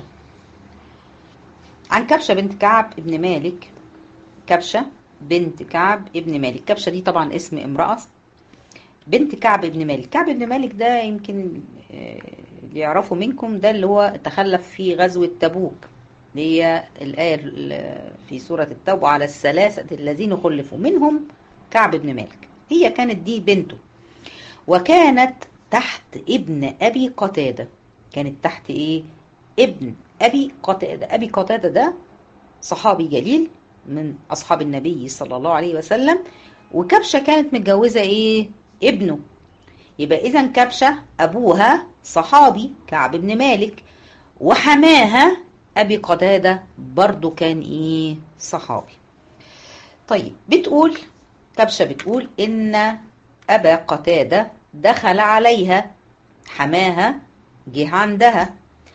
عن كبشة بنت كعب ابن مالك كبشة بنت كعب ابن مالك كبشة دي طبعا اسم امرأة بنت كعب ابن مالك كعب ابن مالك ده يمكن اللي يعرفوا منكم ده اللي هو تخلف في غزوة تبوك اللي هي الآية في سورة التوبة على الثلاثة الذين خلفوا منهم كعب بن مالك هي كانت دي بنته وكانت تحت ابن أبي قتادة كانت تحت إيه ابن أبي قتادة أبي قتادة ده صحابي جليل من أصحاب النبي صلى الله عليه وسلم وكبشة كانت متجوزة إيه ابنه يبقى إذا كبشة أبوها صحابي كعب بن مالك وحماها أبي قتادة برضو كان إيه صحابي طيب بتقول كبشة بتقول إن أبا قتادة دخل عليها حماها جه عندها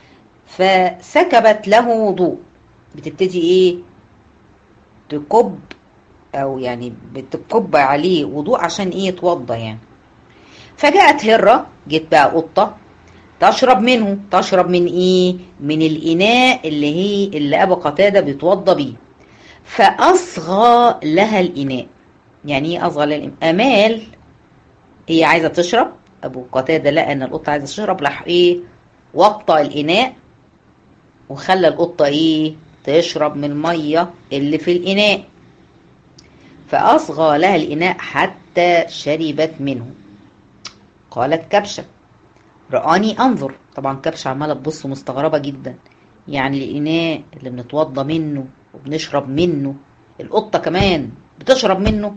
فسكبت له وضوء بتبتدي إيه تكب أو يعني بتكب عليه وضوء عشان إيه يتوضى يعني فجاءت هرة جت بقى قطة تشرب منه تشرب من ايه من الاناء اللي هي اللي ابو قتادة بيتوضى بيه فاصغى لها الاناء يعني ايه اصغى لها الاناء امال هي عايزة تشرب ابو قتادة لقى ان القطة عايزة تشرب راح ايه وطى الاناء وخلى القطة ايه تشرب من المية اللي في الاناء فاصغى لها الاناء حتى شربت منه قالت كبشة رآني أنظر طبعا كبشة عمالة تبص مستغربة جدا يعني الإناء اللي بنتوضى منه وبنشرب منه القطة كمان بتشرب منه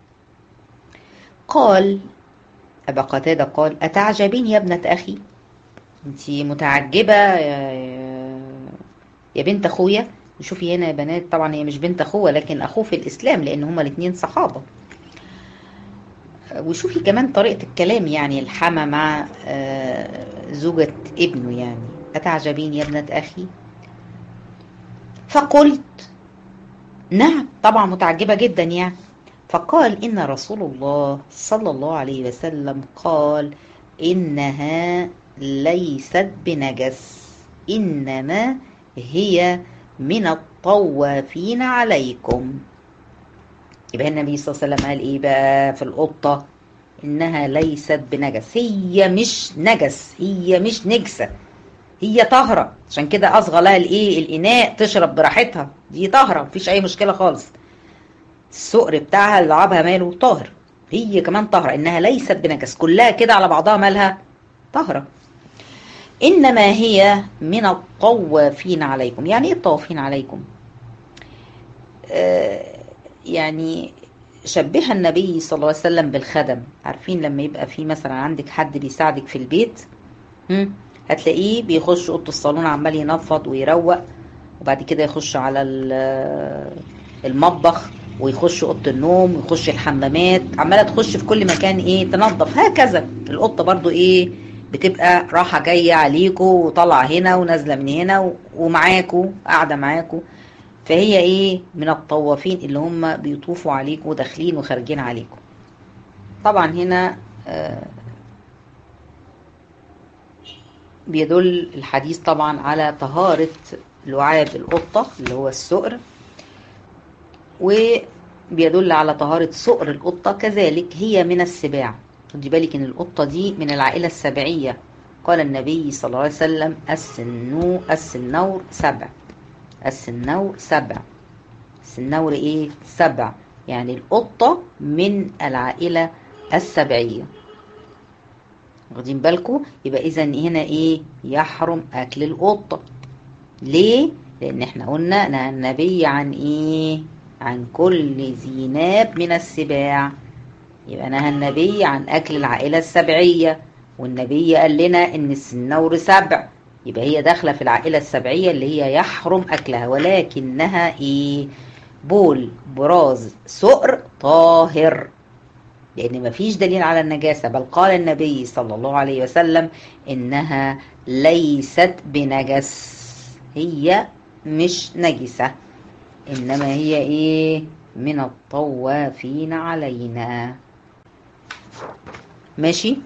قال أبا قتادة قال أتعجبين يا ابنة أخي أنت متعجبة يا, يا بنت أخويا شوفي هنا يا بنات طبعا هي مش بنت أخوه لكن أخوه في الإسلام لأن هما الاتنين صحابة وشوفي كمان طريقة الكلام يعني الحما مع زوجة ابنه يعني أتعجبين يا ابنة أخي فقلت نعم طبعا متعجبة جدا يعني فقال إن رسول الله صلى الله عليه وسلم قال إنها ليست بنجس إنما هي من الطوافين عليكم يبقى النبي صلى الله عليه وسلم قال ايه بقى في القطة انها ليست بنجس هي مش نجس هي مش نجسة هي طاهرة عشان كده اصغى لها الايه الاناء تشرب براحتها دي طاهرة مفيش اي مشكلة خالص السؤر بتاعها لعابها ماله طاهر هي كمان طاهرة انها ليست بنجس كلها كده على بعضها مالها طاهرة انما هي من الطوافين عليكم يعني ايه الطوافين عليكم آه يعني شبهها النبي صلى الله عليه وسلم بالخدم عارفين لما يبقى في مثلا عندك حد بيساعدك في البيت هتلاقيه بيخش اوضه الصالون عمال ينفض ويروق وبعد كده يخش على المطبخ ويخش اوضه النوم ويخش الحمامات عماله تخش في كل مكان ايه تنظف هكذا القطه برضو ايه بتبقى راحه جايه عليكوا وطالعه هنا ونازله من هنا ومعاكوا قاعده معاكوا فهي ايه من الطوافين اللي هم بيطوفوا عليكم وداخلين وخارجين عليكم طبعا هنا آه بيدل الحديث طبعا على طهارة لعاب القطة اللي هو السؤر وبيدل على طهارة سؤر القطة كذلك هي من السباع خدي بالك ان القطة دي من العائلة السبعية قال النبي صلى الله عليه وسلم السنو السنور سبع السنور سبع السنور ايه سبع يعني القطة من العائلة السبعية واخدين بالكم يبقى اذا هنا ايه يحرم اكل القطة ليه لان احنا قلنا نهى النبي عن ايه عن كل ذي ناب من السباع يبقى نهى النبي عن اكل العائلة السبعية والنبي قال لنا ان السنور سبع يبقى هي داخله في العائله السبعيه اللي هي يحرم اكلها ولكنها ايه بول براز سؤر طاهر لان مفيش دليل على النجاسه بل قال النبي صلى الله عليه وسلم انها ليست بنجس هي مش نجسه انما هي ايه من الطوافين علينا ماشي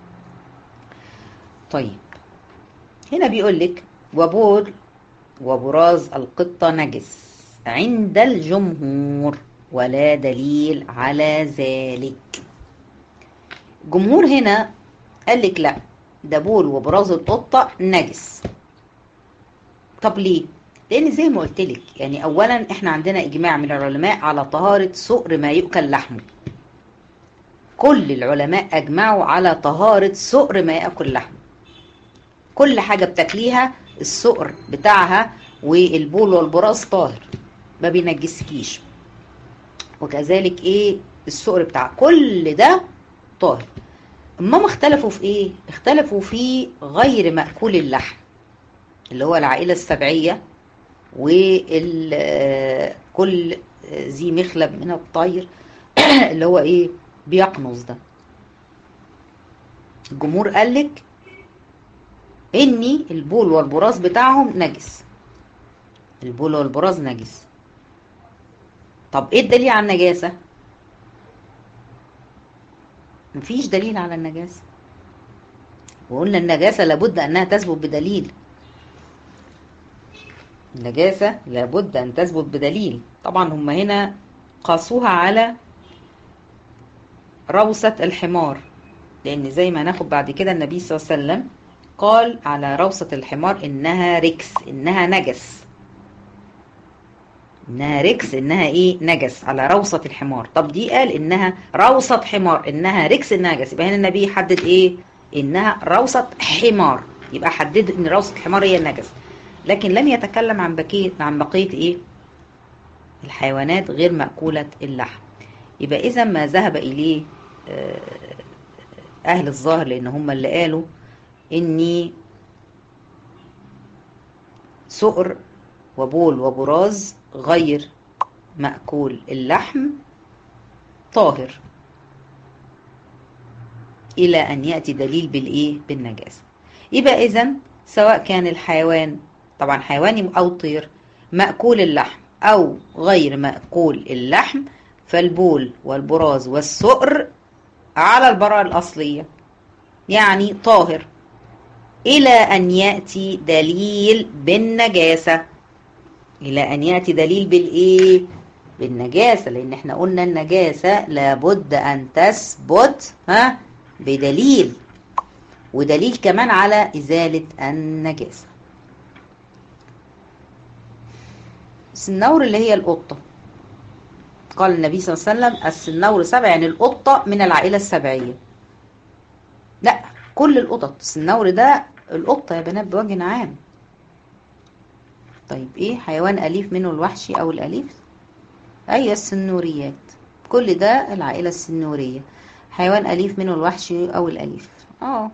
طيب هنا بيقول لك وبول وبراز القطة نجس عند الجمهور ولا دليل على ذلك جمهور هنا قال لك لا ده بول وبراز القطة نجس طب ليه؟ لأن زي ما قلت لك يعني أولا إحنا عندنا إجماع من العلماء على طهارة سؤر ما يؤكل لحمه كل العلماء أجمعوا على طهارة سؤر ما يأكل لحمه كل حاجة بتاكليها السؤر بتاعها والبول والبراز طاهر ما بينجسكيش وكذلك ايه السؤر بتاع كل ده طاهر امام اختلفوا في ايه اختلفوا في غير مأكول اللحم اللي هو العائلة السبعية وكل ذي مخلب من الطير اللي هو ايه بيقنص ده الجمهور قالك اني البول والبراز بتاعهم نجس البول والبراز نجس طب ايه الدليل على النجاسة مفيش دليل على النجاسة وقلنا النجاسة لابد أنها تثبت بدليل النجاسة لابد أن تثبت بدليل طبعا هم هنا قاسوها على روثة الحمار لأن زي ما هناخد بعد كده النبي صلى الله عليه وسلم قال على روثة الحمار إنها ركس إنها نجس إنها ركس إنها إيه نجس على روثة الحمار طب دي قال إنها روثة حمار إنها ركس إنها نجس يبقى هنا النبي يحدد إيه إنها روثة حمار يبقى حدد إن روثة الحمار هي النجس لكن لم يتكلم عن بقية عن بقية إيه الحيوانات غير مأكولة اللحم يبقى إذا ما ذهب إليه أهل الظاهر لأن هم اللي قالوا إني سؤر وبول وبراز غير مأكول اللحم طاهر إلى أن يأتي دليل بالإيه بالنجاسة يبقى إذا سواء كان الحيوان طبعا حيواني أو طير مأكول اللحم أو غير مأكول اللحم فالبول والبراز والسؤر على البراءة الأصلية يعني طاهر إلى أن يأتي دليل بالنجاسة إلى أن يأتي دليل بالإيه؟ بالنجاسة لأن احنا قلنا النجاسة لابد أن تثبت ها بدليل ودليل كمان على إزالة النجاسة السنور اللي هي القطة قال النبي صلى الله عليه وسلم السنور سبع يعني القطة من العائلة السبعية لا كل القطط السنور ده القطة يا بنات بوجه عام طيب ايه حيوان أليف منه الوحشي أو الأليف أي السنوريات كل ده العائلة السنورية حيوان أليف منه الوحشي أو الأليف اه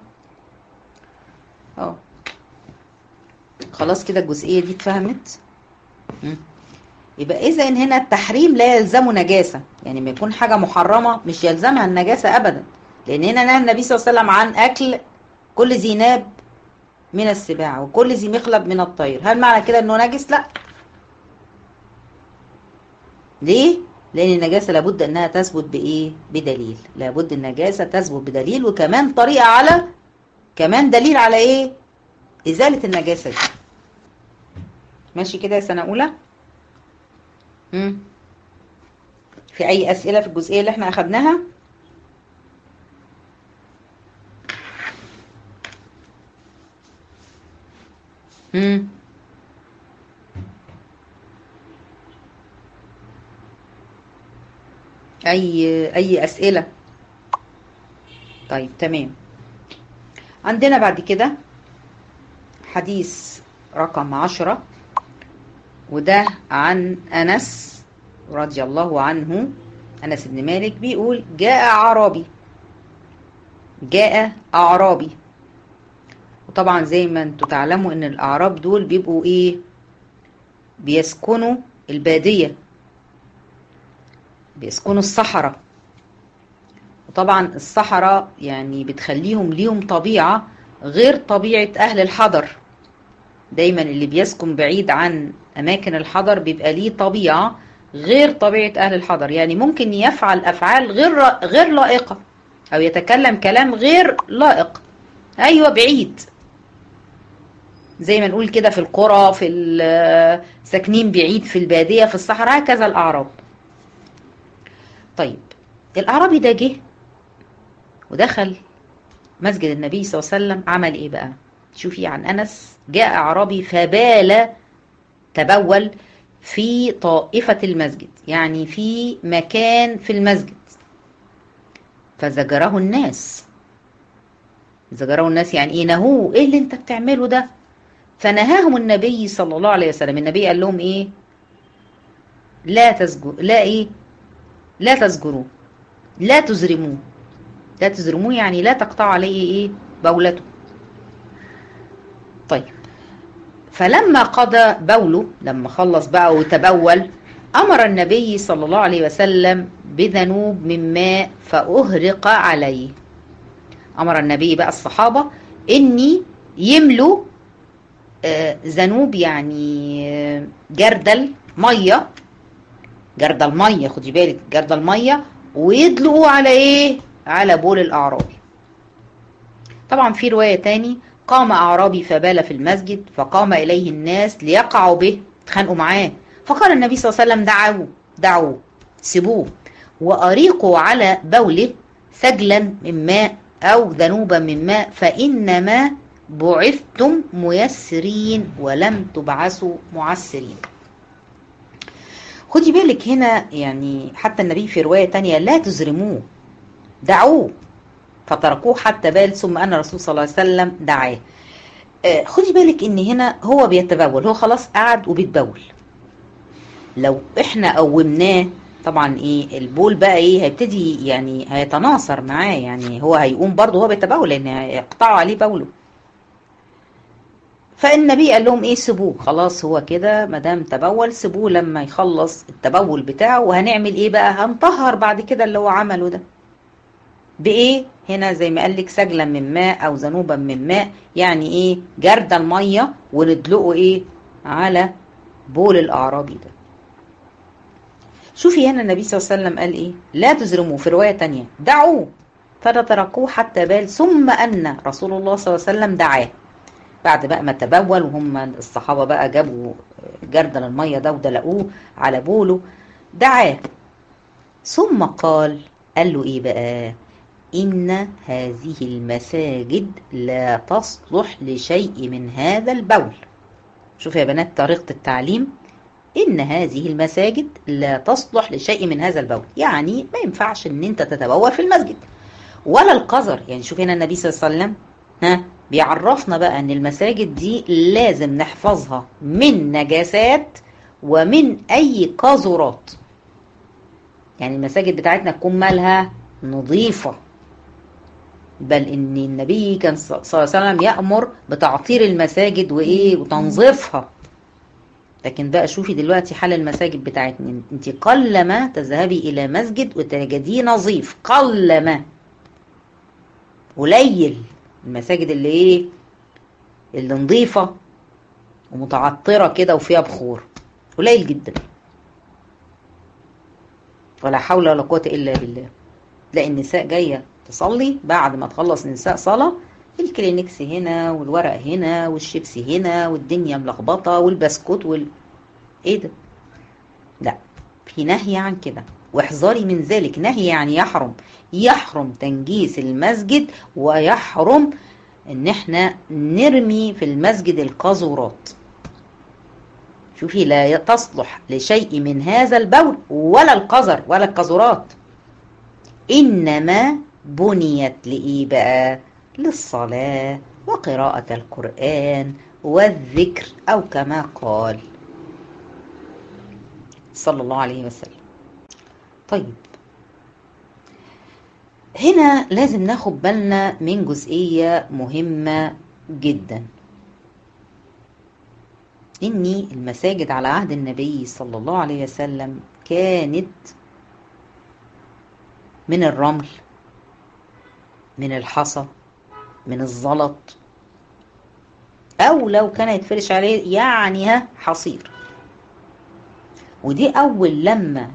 اه خلاص كده الجزئية دي اتفهمت مم. يبقى اذا هنا التحريم لا يلزمه نجاسة يعني ما يكون حاجة محرمة مش يلزمها النجاسة ابدا لان هنا نهى النبي صلى الله عليه وسلم عن اكل كل ذي ناب من السباع وكل ذي مخلب من الطير هل معنى كده انه نجس لا ليه لان النجاسة لابد انها تثبت بايه بدليل لابد النجاسة تثبت بدليل وكمان طريقة على كمان دليل على ايه ازالة النجاسة دي ماشي كده يا سنة اولى مم. في اي اسئله في الجزئيه اللي احنا اخدناها مم. اي اي اسئله طيب تمام عندنا بعد كده حديث رقم عشرة وده عن أنس رضي الله عنه أنس بن مالك بيقول جاء أعرابي جاء أعرابي وطبعا زي ما انتوا تعلموا ان الأعراب دول بيبقوا ايه بيسكنوا البادية بيسكنوا الصحراء وطبعا الصحراء يعني بتخليهم ليهم طبيعة غير طبيعة أهل الحضر دايما اللي بيسكن بعيد عن أماكن الحضر بيبقى ليه طبيعة غير طبيعة أهل الحضر يعني ممكن يفعل أفعال غير غير لائقة أو يتكلم كلام غير لائق أيوة بعيد زي ما نقول كده في القرى في ساكنين بعيد في البادية في الصحراء هكذا الأعراب طيب الأعرابي ده جه ودخل مسجد النبي صلى الله عليه وسلم عمل إيه بقى شوفي عن أنس جاء أعرابي فبال تبول في طائفة المسجد يعني في مكان في المسجد فزجره الناس زجره الناس يعني ايه نهوه ايه اللي انت بتعمله ده فنهاهم النبي صلى الله عليه وسلم النبي قال لهم ايه لا تزجر لا ايه لا تزجروه لا تزرموه لا تزرموه يعني لا تقطعوا عليه ايه بولته طيب فلما قضى بوله لما خلص بقى وتبول أمر النبي صلى الله عليه وسلم بذنوب من ماء فأهرق عليه أمر النبي بقى الصحابة إني يملوا ذنوب يعني جردل مية جردل مية خدي بالك جردل مية ويدلقوا على إيه على بول الأعرابي طبعا في رواية تاني قام أعرابي فبال في المسجد فقام إليه الناس ليقعوا به اتخانقوا معاه فقال النبي صلى الله عليه وسلم دعوه دعوه سيبوه وأريقوا على بوله سجلا من ماء أو ذنوبا من ماء فإنما بعثتم ميسرين ولم تبعثوا معسرين خدي بالك هنا يعني حتى النبي في رواية تانية لا تزرموه دعوه فتركوه حتى بال ثم أن الرسول صلى الله عليه وسلم دعاه آه خدي بالك ان هنا هو بيتبول هو خلاص قعد وبيتبول لو احنا قومناه طبعا ايه البول بقى ايه هيبتدي يعني هيتناصر معاه يعني هو هيقوم برضه هو بيتبول لان هيقطعوا عليه بوله فالنبي قال لهم ايه سيبوه خلاص هو كده ما دام تبول سيبوه لما يخلص التبول بتاعه وهنعمل ايه بقى هنطهر بعد كده اللي هو عمله ده بايه هنا زي ما قال لك سجلا من ماء او ذنوبا من ماء يعني ايه جرد الميه وندلقه ايه على بول الاعرابي ده شوفي هنا النبي صلى الله عليه وسلم قال ايه لا تزرموه في روايه تانية دعوه فتركوه حتى بال ثم ان رسول الله صلى الله عليه وسلم دعاه بعد بقى ما تبول وهم الصحابه بقى جابوا جردل الميه ده ودلقوه على بوله دعاه ثم قال قال له ايه بقى إن هذه المساجد لا تصلح لشيء من هذا البول شوف يا بنات طريقة التعليم إن هذه المساجد لا تصلح لشيء من هذا البول يعني ما ينفعش إن أنت تتبول في المسجد ولا القذر يعني شوف هنا النبي صلى الله عليه وسلم ها بيعرفنا بقى إن المساجد دي لازم نحفظها من نجاسات ومن أي قذرات يعني المساجد بتاعتنا تكون مالها نظيفه بل ان النبي كان صلى الله عليه وسلم يأمر بتعطير المساجد وايه وتنظيفها لكن بقى شوفي دلوقتي حال المساجد بتاعتنا انت قلما تذهبي الى مسجد وتجديه نظيف قلما قليل المساجد اللي ايه اللي نظيفه ومتعطره كده وفيها بخور قليل جدا ولا حول ولا قوه الا بالله تلاقي النساء جايه تصلي بعد ما تخلص النساء صلاة الكلينكس هنا والورق هنا والشيبسي هنا والدنيا ملخبطة والبسكوت وال ايه ده لا في نهي عن كده واحذري من ذلك نهي يعني يحرم يحرم تنجيس المسجد ويحرم ان احنا نرمي في المسجد القاذورات شوفي لا تصلح لشيء من هذا البول ولا القذر ولا القاذورات انما بنيت لإيه بقى؟ للصلاة وقراءة القرآن والذكر أو كما قال صلى الله عليه وسلم طيب هنا لازم ناخد بالنا من جزئية مهمة جدا إني المساجد على عهد النبي صلى الله عليه وسلم كانت من الرمل من الحصى من الزلط او لو كان يتفرش عليه يعني ها حصير ودي اول لما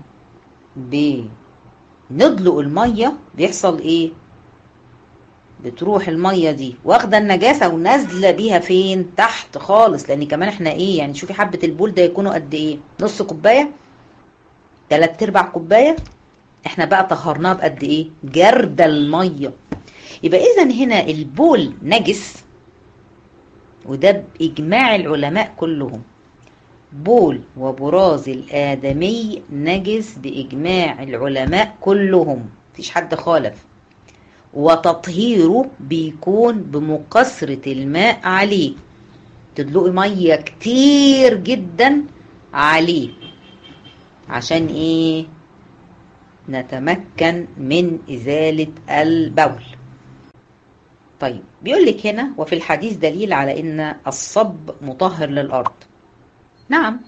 بندلق الميه بيحصل ايه بتروح الميه دي واخده النجاسه ونازله بيها فين تحت خالص لان كمان احنا ايه يعني شوفي حبه البول ده يكونوا قد ايه نص كوبايه تلات ارباع كوبايه احنا بقى طهرناه بقد ايه جرد الميه يبقى اذا هنا البول نجس وده باجماع العلماء كلهم بول وبراز الادمي نجس باجماع العلماء كلهم مفيش حد خالف وتطهيره بيكون بمكثرة الماء عليه تدلقي مية كتير جدا عليه عشان ايه نتمكن من إزالة البول طيب بيقول لك هنا وفي الحديث دليل على ان الصب مطهر للارض نعم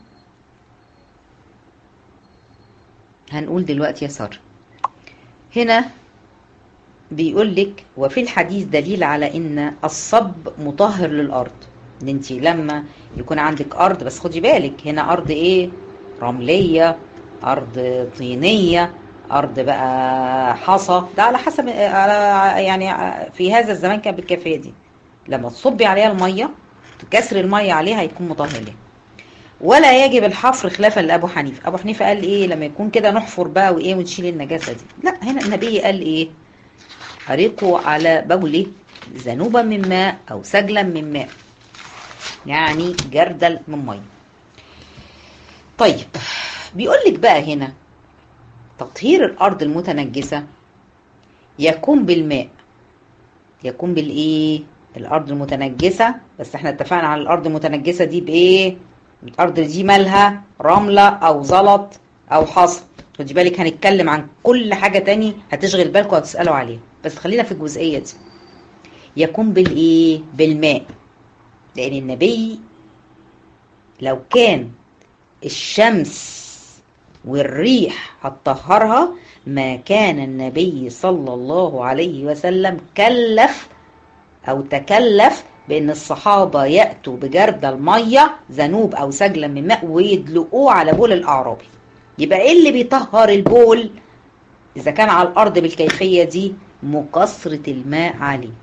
هنقول دلوقتي يا ساره هنا بيقول لك وفي الحديث دليل على ان الصب مطهر للارض ان انت لما يكون عندك ارض بس خدي بالك هنا ارض ايه رمليه ارض طينيه ارض بقى حصى ده على حسب على يعني في هذا الزمان كان بالكيفيه دي لما تصبي عليها الميه كسر الميه عليها هيكون مطهر ليها ولا يجب الحفر خلافا لابو حنيفه ابو حنيفه قال ايه لما يكون كده نحفر بقى وايه ونشيل النجاسه دي لا هنا النبي قال ايه اريقوا على بوله ذنوبا من ماء او سجلا من ماء يعني جردل من ميه طيب بيقول لك بقى هنا تطهير الارض المتنجسه يكون بالماء يكون بالايه الارض المتنجسه بس احنا اتفقنا على الارض المتنجسه دي بايه الارض دي مالها رمله او زلط او حصى خدي بالك هنتكلم عن كل حاجه تاني هتشغل بالكم وهتسالوا عليها بس خلينا في الجزئيه دي يكون بالايه بالماء لان النبي لو كان الشمس والريح هتطهرها ما كان النبي صلى الله عليه وسلم كلف او تكلف بان الصحابه ياتوا بجرد الميه ذنوب او سجلا من ماء ويدلقوه على بول الاعرابي يبقى ايه اللي بيطهر البول اذا كان على الارض بالكيفيه دي مكثره الماء عليه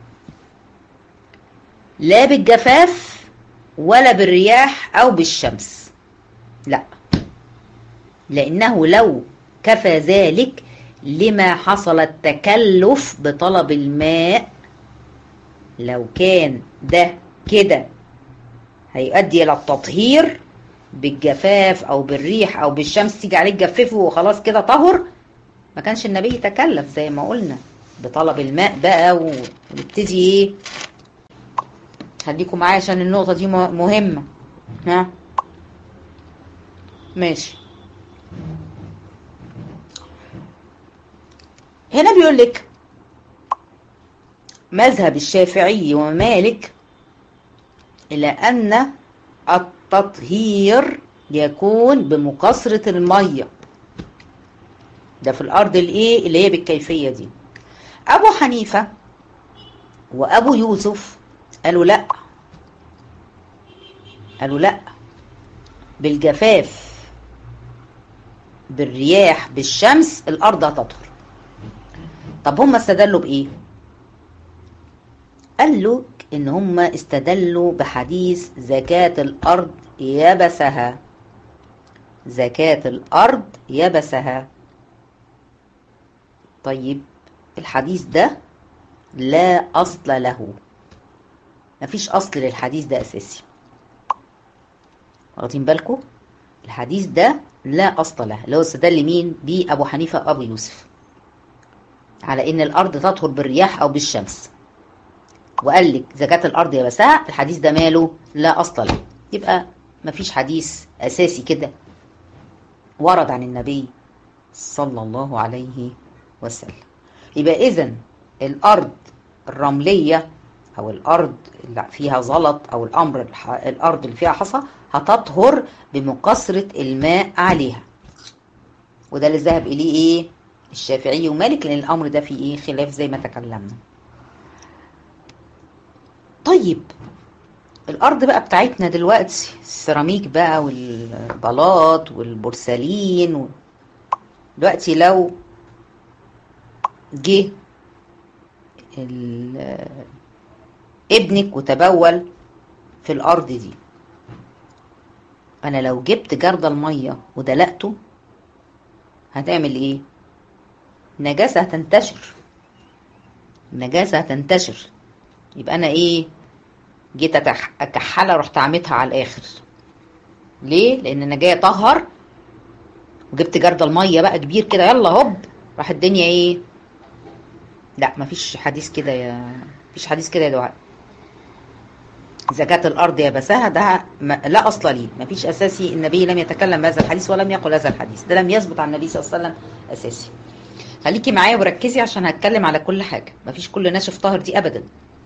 لا بالجفاف ولا بالرياح او بالشمس لا لانه لو كفى ذلك لما حصل التكلف بطلب الماء لو كان ده كده هيؤدي الى التطهير بالجفاف او بالريح او بالشمس تيجي عليه تجففه وخلاص كده طهر ما كانش النبي يتكلف زي ما قلنا بطلب الماء بقى ونبتدي ايه خليكم معايا عشان النقطه دي مهمه ها ماشي هنا بيقول لك مذهب الشافعي ومالك إلى أن التطهير يكون بمقصرة المية ده في الأرض الإيه اللي هي بالكيفية دي أبو حنيفة وأبو يوسف قالوا لأ قالوا لأ بالجفاف بالرياح بالشمس الأرض هتطهر طب هم استدلوا بإيه؟ قال له ان هم استدلوا بحديث زكاة الارض يبسها زكاة الارض يبسها طيب الحديث ده لا اصل له مفيش اصل للحديث ده اساسي واخدين بالكم الحديث ده لا اصل له اللي هو استدل مين بيه ابو حنيفه وابو يوسف على ان الارض تطهر بالرياح او بالشمس وقال لك زكاة الأرض يبسها الحديث ده ماله لا أصل له يبقى مفيش حديث أساسي كده ورد عن النبي صلى الله عليه وسلم يبقى إذا الأرض الرملية أو الأرض اللي فيها زلط أو الأمر الأرض اللي فيها حصى هتطهر بمقصرة الماء عليها وده اللي ذهب إليه إيه الشافعي ومالك لأن الأمر ده فيه إيه خلاف زي ما تكلمنا طيب الارض بقى بتاعتنا دلوقتي السيراميك بقى والبلاط والبورسلين و... دلوقتي لو جه ال... ابنك وتبول في الارض دي انا لو جبت جرد الميه ودلقته هتعمل ايه نجاسه هتنتشر النجاسه هتنتشر يبقى انا ايه جيت اكحلها رحت عميتها على الاخر ليه لان انا جايه اطهر وجبت جرد الميه بقى كبير كده يلا هوب راح الدنيا ايه لا مفيش حديث كده يا مفيش حديث كده يا دعاء زكاة الأرض يبسها ده لا أصل ليه مفيش أساسي النبي لم يتكلم بهذا الحديث ولم يقل هذا الحديث ده لم يثبت عن النبي صلى الله عليه وسلم أساسي خليكي معايا وركزي عشان هتكلم على كل حاجة مفيش كل ناشف طاهر دي أبدا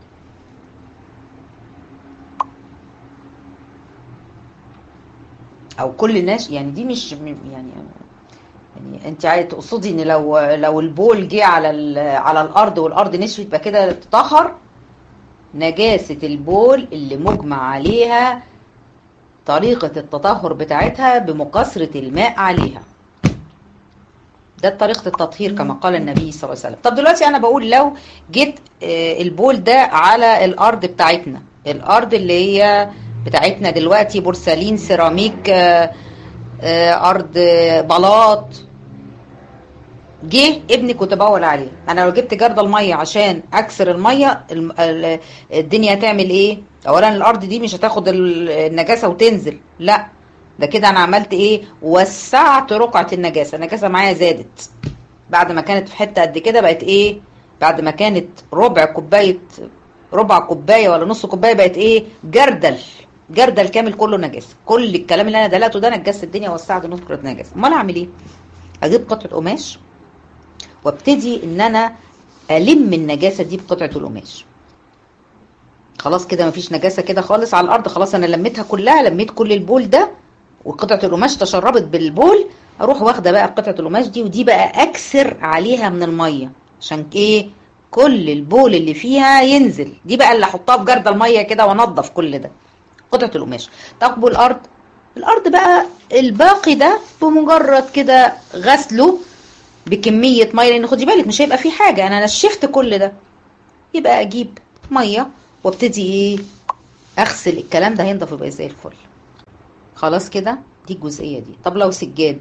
او كل الناس يعني دي مش يعني يعني انت عايزه تقصدي ان لو لو البول جه على على الارض والارض نشفت يبقى كده تطهر نجاسه البول اللي مجمع عليها طريقه التطهر بتاعتها بمقاصره الماء عليها ده طريقة التطهير كما قال النبي صلى الله عليه وسلم طب دلوقتي أنا بقول لو جيت آه، البول ده على الأرض بتاعتنا الأرض اللي هي بتاعتنا دلوقتي بورسلين سيراميك آه، آه، أرض آه، بلاط جه ابني كنت بقول عليه انا لو جبت جرد الميه عشان اكسر الميه الم- ال- الدنيا هتعمل ايه اولا الارض دي مش هتاخد ال- النجاسه وتنزل لا ده كده انا عملت ايه وسعت رقعه النجاسه النجاسه معايا زادت بعد ما كانت في حته قد كده بقت ايه بعد ما كانت ربع كوبايه ربع كوبايه ولا نص كوبايه بقت ايه جردل جردل كامل كله نجاسه كل الكلام اللي انا دلقته ده نجست الدنيا وسعت نقطه نجاسه امال اعمل ايه اجيب قطعه قماش وابتدي ان انا الم النجاسه دي بقطعه القماش خلاص كده مفيش نجاسه كده خالص على الارض خلاص انا لميتها كلها لميت كل البول ده وقطعه القماش تشربت بالبول اروح واخده بقى قطعه القماش دي ودي بقى اكسر عليها من الميه عشان ايه كل البول اللي فيها ينزل دي بقى اللي احطها في جرد الميه كده وانضف كل ده قطعه القماش تقبل الارض الارض بقى الباقي ده بمجرد كده غسله بكميه ميه لان خدي بالك مش هيبقى فيه حاجه انا نشفت كل ده يبقى اجيب ميه وابتدي ايه اغسل الكلام ده هينضف يبقى زي الفل خلاص كده دي الجزئيه دي طب لو سجاد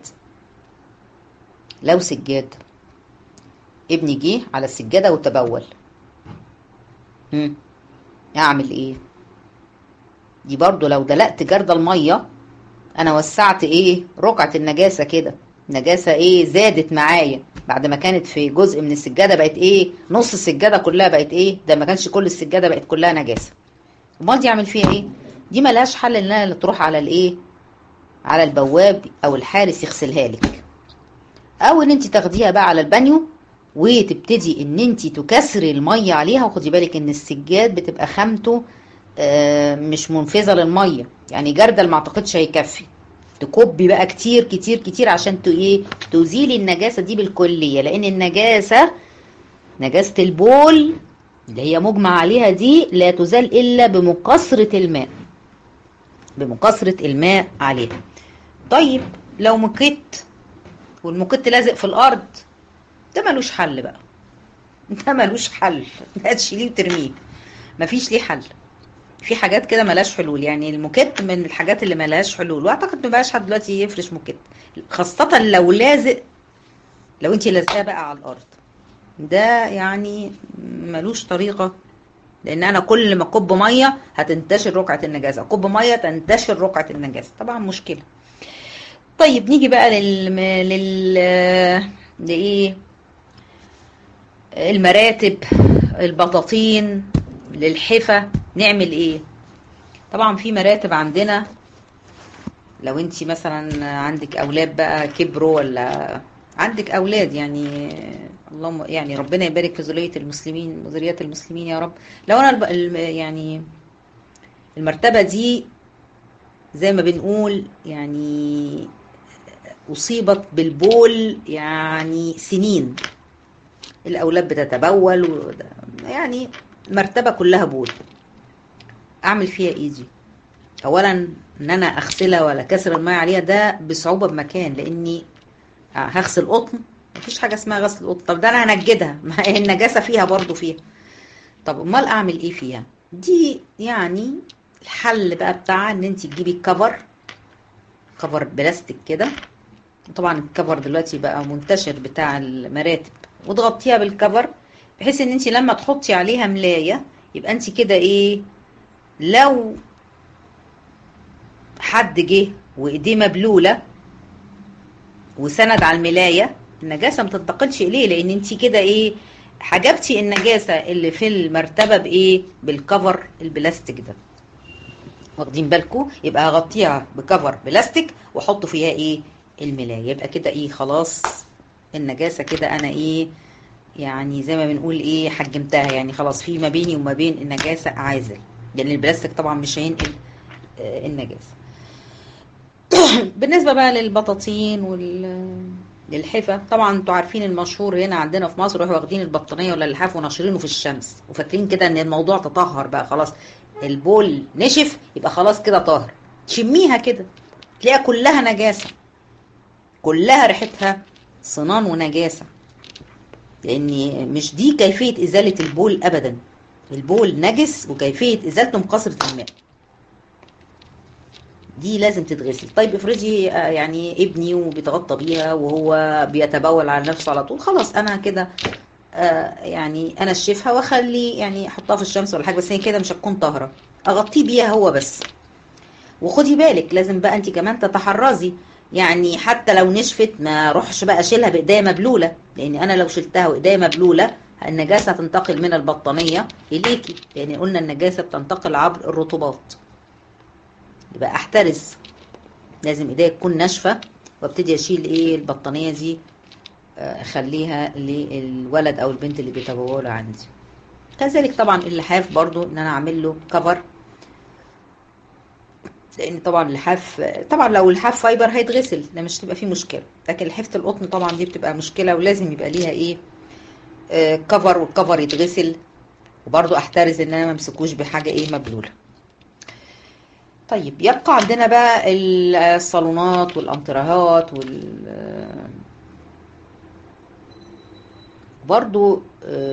لو سجاد ابني جه على السجاده وتبول هم اعمل ايه دي برضو لو دلقت جرد الميه انا وسعت ايه رقعه النجاسه كده نجاسه ايه زادت معايا بعد ما كانت في جزء من السجاده بقت ايه نص السجاده كلها بقت ايه ده ما كانش كل السجاده بقت كلها نجاسه امال دي اعمل فيها ايه دي ملهاش حل انها اللي تروح على الايه على البواب او الحارس يغسلها لك او ان انت تاخديها بقى على البانيو وتبتدي ان انت تكسري الميه عليها وخدي بالك ان السجاد بتبقى خامته آه، مش منفذه للميه يعني جردل ما اعتقدش هيكفي تكبي بقى كتير كتير كتير عشان ت- ايه تزيلي النجاسه دي بالكليه لان النجاسه نجاسه البول اللي هي مجمع عليها دي لا تزال الا بمكثره الماء بمكثره الماء عليها طيب لو مكت والمكت لازق في الارض ده ملوش حل بقى ده ملوش حل ده تشيليه وترميه مفيش ليه حل في حاجات كده ملهاش حلول يعني الموكيت من الحاجات اللي ملهاش حلول واعتقد ما بقاش حد دلوقتي يفرش موكيت خاصة لو لازق لو انت لازقاه بقى على الارض ده يعني ملوش طريقة لان انا كل ما اكب مية هتنتشر رقعة النجاسة اكب مية تنتشر رقعة النجاسة طبعا مشكلة طيب نيجي بقى لل لل لايه المراتب البطاطين للحفة نعمل ايه طبعا في مراتب عندنا لو انت مثلا عندك اولاد بقى كبروا ولا عندك اولاد يعني اللهم يعني ربنا يبارك في ذريه المسلمين وذريه المسلمين يا رب لو انا الب- الم- يعني المرتبه دي زي ما بنقول يعني اصيبت بالبول يعني سنين الاولاد بتتبول وده- يعني مرتبه كلها بول اعمل فيها ايه دي اولا ان انا اغسلها ولا كسر الماء عليها ده بصعوبه بمكان لاني هغسل قطن مفيش حاجه اسمها غسل قطن طب ده انا هنجدها ما هي النجاسه فيها برضو فيها طب امال اعمل ايه فيها دي يعني الحل بقى بتاعها ان انت تجيبي كفر كفر بلاستيك كده طبعا الكفر دلوقتي بقى منتشر بتاع المراتب وتغطيها بالكفر بحيث ان انت لما تحطي عليها ملايه يبقى انت كده ايه لو حد جه وايديه مبلوله وسند على الملايه النجاسه ما تنتقلش اليه لان انت كده ايه حجبتي النجاسه اللي في المرتبه بايه بالكفر البلاستيك ده واخدين بالكم يبقى هغطيها بكفر بلاستيك واحط فيها ايه الملايه يبقى كده ايه خلاص النجاسه كده انا ايه يعني زي ما بنقول ايه حجمتها يعني خلاص في ما بيني وما بين النجاسه عازل لان البلاستيك طبعا مش هينقل آه، النجاسه بالنسبه بقى للبطاطين وال للحفة طبعا انتوا عارفين المشهور هنا عندنا في مصر يروحوا واخدين البطانية ولا اللحاف وناشرينه في الشمس وفاكرين كده ان الموضوع تطهر بقى خلاص البول نشف يبقى خلاص كده طاهر تشميها كده تلاقيها كلها نجاسة كلها ريحتها صنان ونجاسة لان مش دي كيفية ازالة البول ابدا البول نجس وكيفية ازالته مقصرة الماء دي لازم تتغسل طيب افرضي يعني ابني وبيتغطى بيها وهو بيتبول على نفسه على طول خلاص انا كده آه يعني انا اشفها واخلي يعني احطها في الشمس ولا حاجه بس هي كده مش هتكون طاهره اغطيه بيها هو بس وخدي بالك لازم بقى انت كمان تتحرزي يعني حتى لو نشفت ما اروحش بقى اشيلها بايديا مبلوله لان انا لو شلتها وايديا مبلوله النجاسه تنتقل من البطانيه اليكي لان قلنا النجاسه بتنتقل عبر الرطوبات يبقى احترز لازم ايديا تكون ناشفه وابتدي اشيل ايه البطانيه دي اخليها للولد او البنت اللي بيتبولوا عندي كذلك طبعا اللحاف برضو ان انا اعمل له كفر لان طبعا اللحاف طبعا لو اللحاف فايبر هيتغسل ده مش تبقى فيه مشكله لكن لحافه القطن طبعا دي بتبقى مشكله ولازم يبقى ليها ايه آه كفر والكفر يتغسل وبرضو احترز ان انا ما امسكوش بحاجه ايه مبلوله طيب يبقى عندنا بقى الصالونات والانترهات وال برضو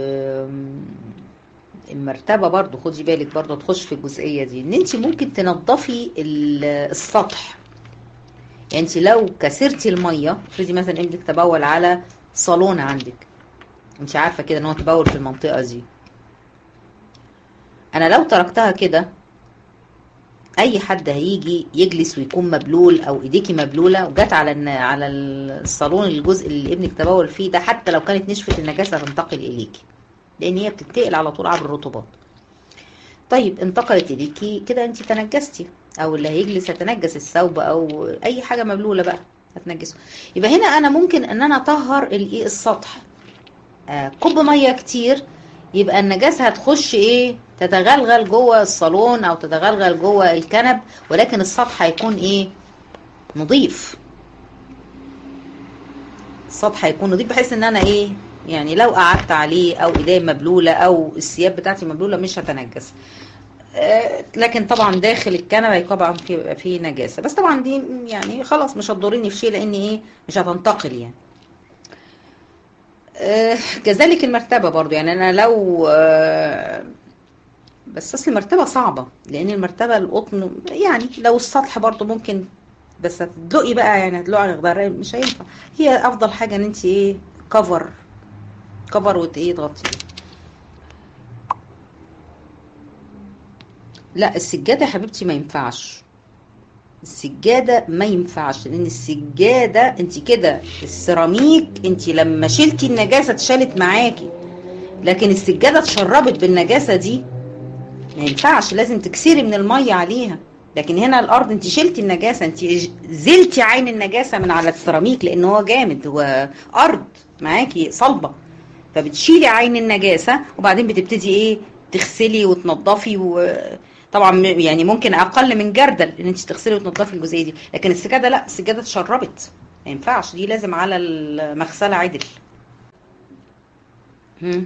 المرتبة برضو خدي بالك برضو تخش في الجزئية دي ان انت ممكن تنظفي السطح يعني انت لو كسرتي المية افرضي مثلا ابنك تبول على صالون عندك انت عارفة كده ان هو تبول في المنطقة دي انا لو تركتها كده اي حد هيجي يجلس ويكون مبلول او ايديكي مبلوله وجت على على الصالون الجزء اللي ابنك تبول فيه ده حتى لو كانت نشفه النجاسه تنتقل اليكي لان هي بتتنقل على طول عبر الرطوبات طيب انتقلت اليكي كده انت تنجستي او اللي هيجلس هتنجس الثوب او اي حاجه مبلوله بقى هتنجسه يبقى هنا انا ممكن ان انا اطهر الايه السطح آه كوب ميه كتير يبقى النجاسه هتخش ايه تتغلغل جوه الصالون او تتغلغل جوه الكنب ولكن السطح هيكون ايه نظيف السطح هيكون نظيف بحيث ان انا ايه يعني لو قعدت عليه او ايديه مبلوله او الثياب بتاعتي مبلوله مش هتنجس آه لكن طبعا داخل الكنبه طبعا في في نجاسه بس طبعا دي يعني خلاص مش هتضرني في شيء لان ايه مش هتنتقل يعني آه كذلك المرتبه برضو يعني انا لو آه بس اصل المرتبه صعبه لان المرتبه القطن يعني لو السطح برضو ممكن بس هتدلقي بقى يعني هتدلقي على الغدار مش هينفع هي افضل حاجه ان انت ايه كفر كفر وت ايه تغطيه لا السجاده يا حبيبتي ما ينفعش السجاده ما ينفعش لان السجاده انت كده السيراميك انت لما شلتي النجاسه اتشالت معاكي لكن السجاده اتشربت بالنجاسه دي ما ينفعش لازم تكسري من الميه عليها لكن هنا الارض انت شلتي النجاسه انت زلتي عين النجاسه من على السيراميك لان هو جامد هو ارض معاكي صلبه فبتشيلي عين النجاسه وبعدين بتبتدي ايه تغسلي وتنضفي وطبعا يعني ممكن اقل من جردل ان انت تغسلي وتنضفي الجزئيه دي لكن السجاده لا السجاده اتشربت ما ينفعش دي لازم على المغسله عدل هم.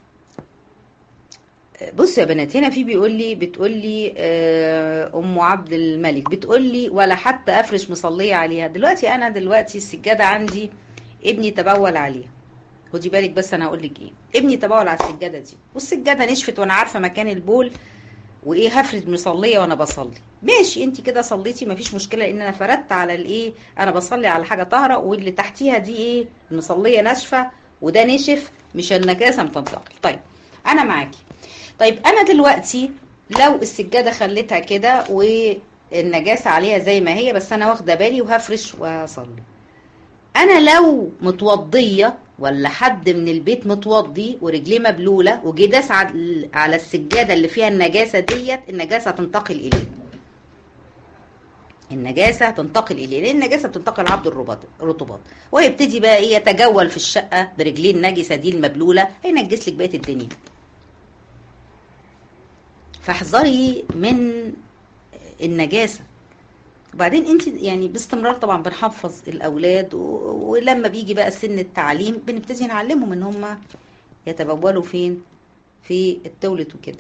بص يا بنات هنا في بيقول لي بتقول لي ام عبد الملك بتقول لي ولا حتى افرش مصليه عليها دلوقتي انا دلوقتي السجاده عندي ابني تبول عليها خدي بالك بس انا هقول لك ايه ابني تبول على السجاده دي والسجاده نشفت وانا عارفه مكان البول وايه هفرد مصليه وانا بصلي ماشي انت كده صليتي مفيش مشكله ان انا فردت على الايه انا بصلي على حاجه طاهره واللي تحتيها دي ايه المصليه ناشفه وده نشف مش النجاسه متنتقل طيب انا معاكي طيب انا دلوقتي لو السجاده خليتها كده والنجاسه عليها زي ما هي بس انا واخده بالي وهفرش واصلي انا لو متوضيه ولا حد من البيت متوضي ورجليه مبلوله وجه داس على السجاده اللي فيها النجاسه ديت النجاسه هتنتقل اليه النجاسه هتنتقل اليه لان النجاسه بتنتقل عبر الرطوبات ويبتدي بقى ايه يتجول في الشقه برجليه النجسه دي المبلوله هينجس لك بقيه الدنيا فاحذري من النجاسه وبعدين انت يعني باستمرار طبعا بنحفظ الاولاد ولما بيجي بقى سن التعليم بنبتدي نعلمهم ان هم يتبولوا فين في التولت وكده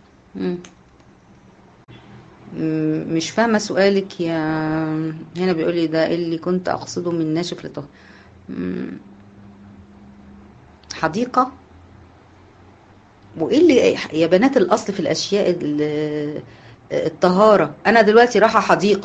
مش فاهمه سؤالك يا هنا بيقول لي ده اللي كنت اقصده من ناشف لطه حديقة وايه اللي يا بنات الاصل في الاشياء الطهارة انا دلوقتي رايحة حديقة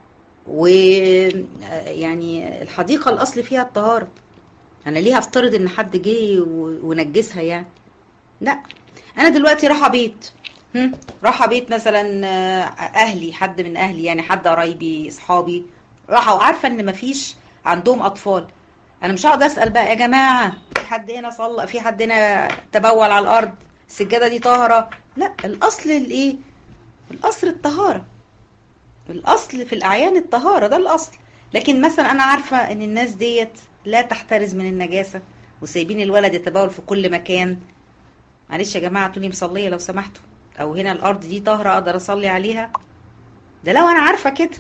ويعني الحديقة الاصل فيها الطهارة انا ليه افترض ان حد جه ونجسها يعني لا انا دلوقتي رايحة بيت رايحة بيت مثلا اهلي حد من اهلي يعني حد قرايبي اصحابي راحة وعارفة ان مفيش عندهم اطفال انا مش هقعد اسال بقى يا جماعه في حد هنا صلى في حد هنا تبول على الارض السجاده دي طاهره لا الاصل الايه الاصل الطهاره الاصل في الاعيان الطهاره ده الاصل لكن مثلا انا عارفه ان الناس ديت لا تحترز من النجاسه وسايبين الولد يتبول في كل مكان معلش يا جماعه تقولي مصليه لو سمحتوا او هنا الارض دي طاهره اقدر اصلي عليها ده لو انا عارفه كده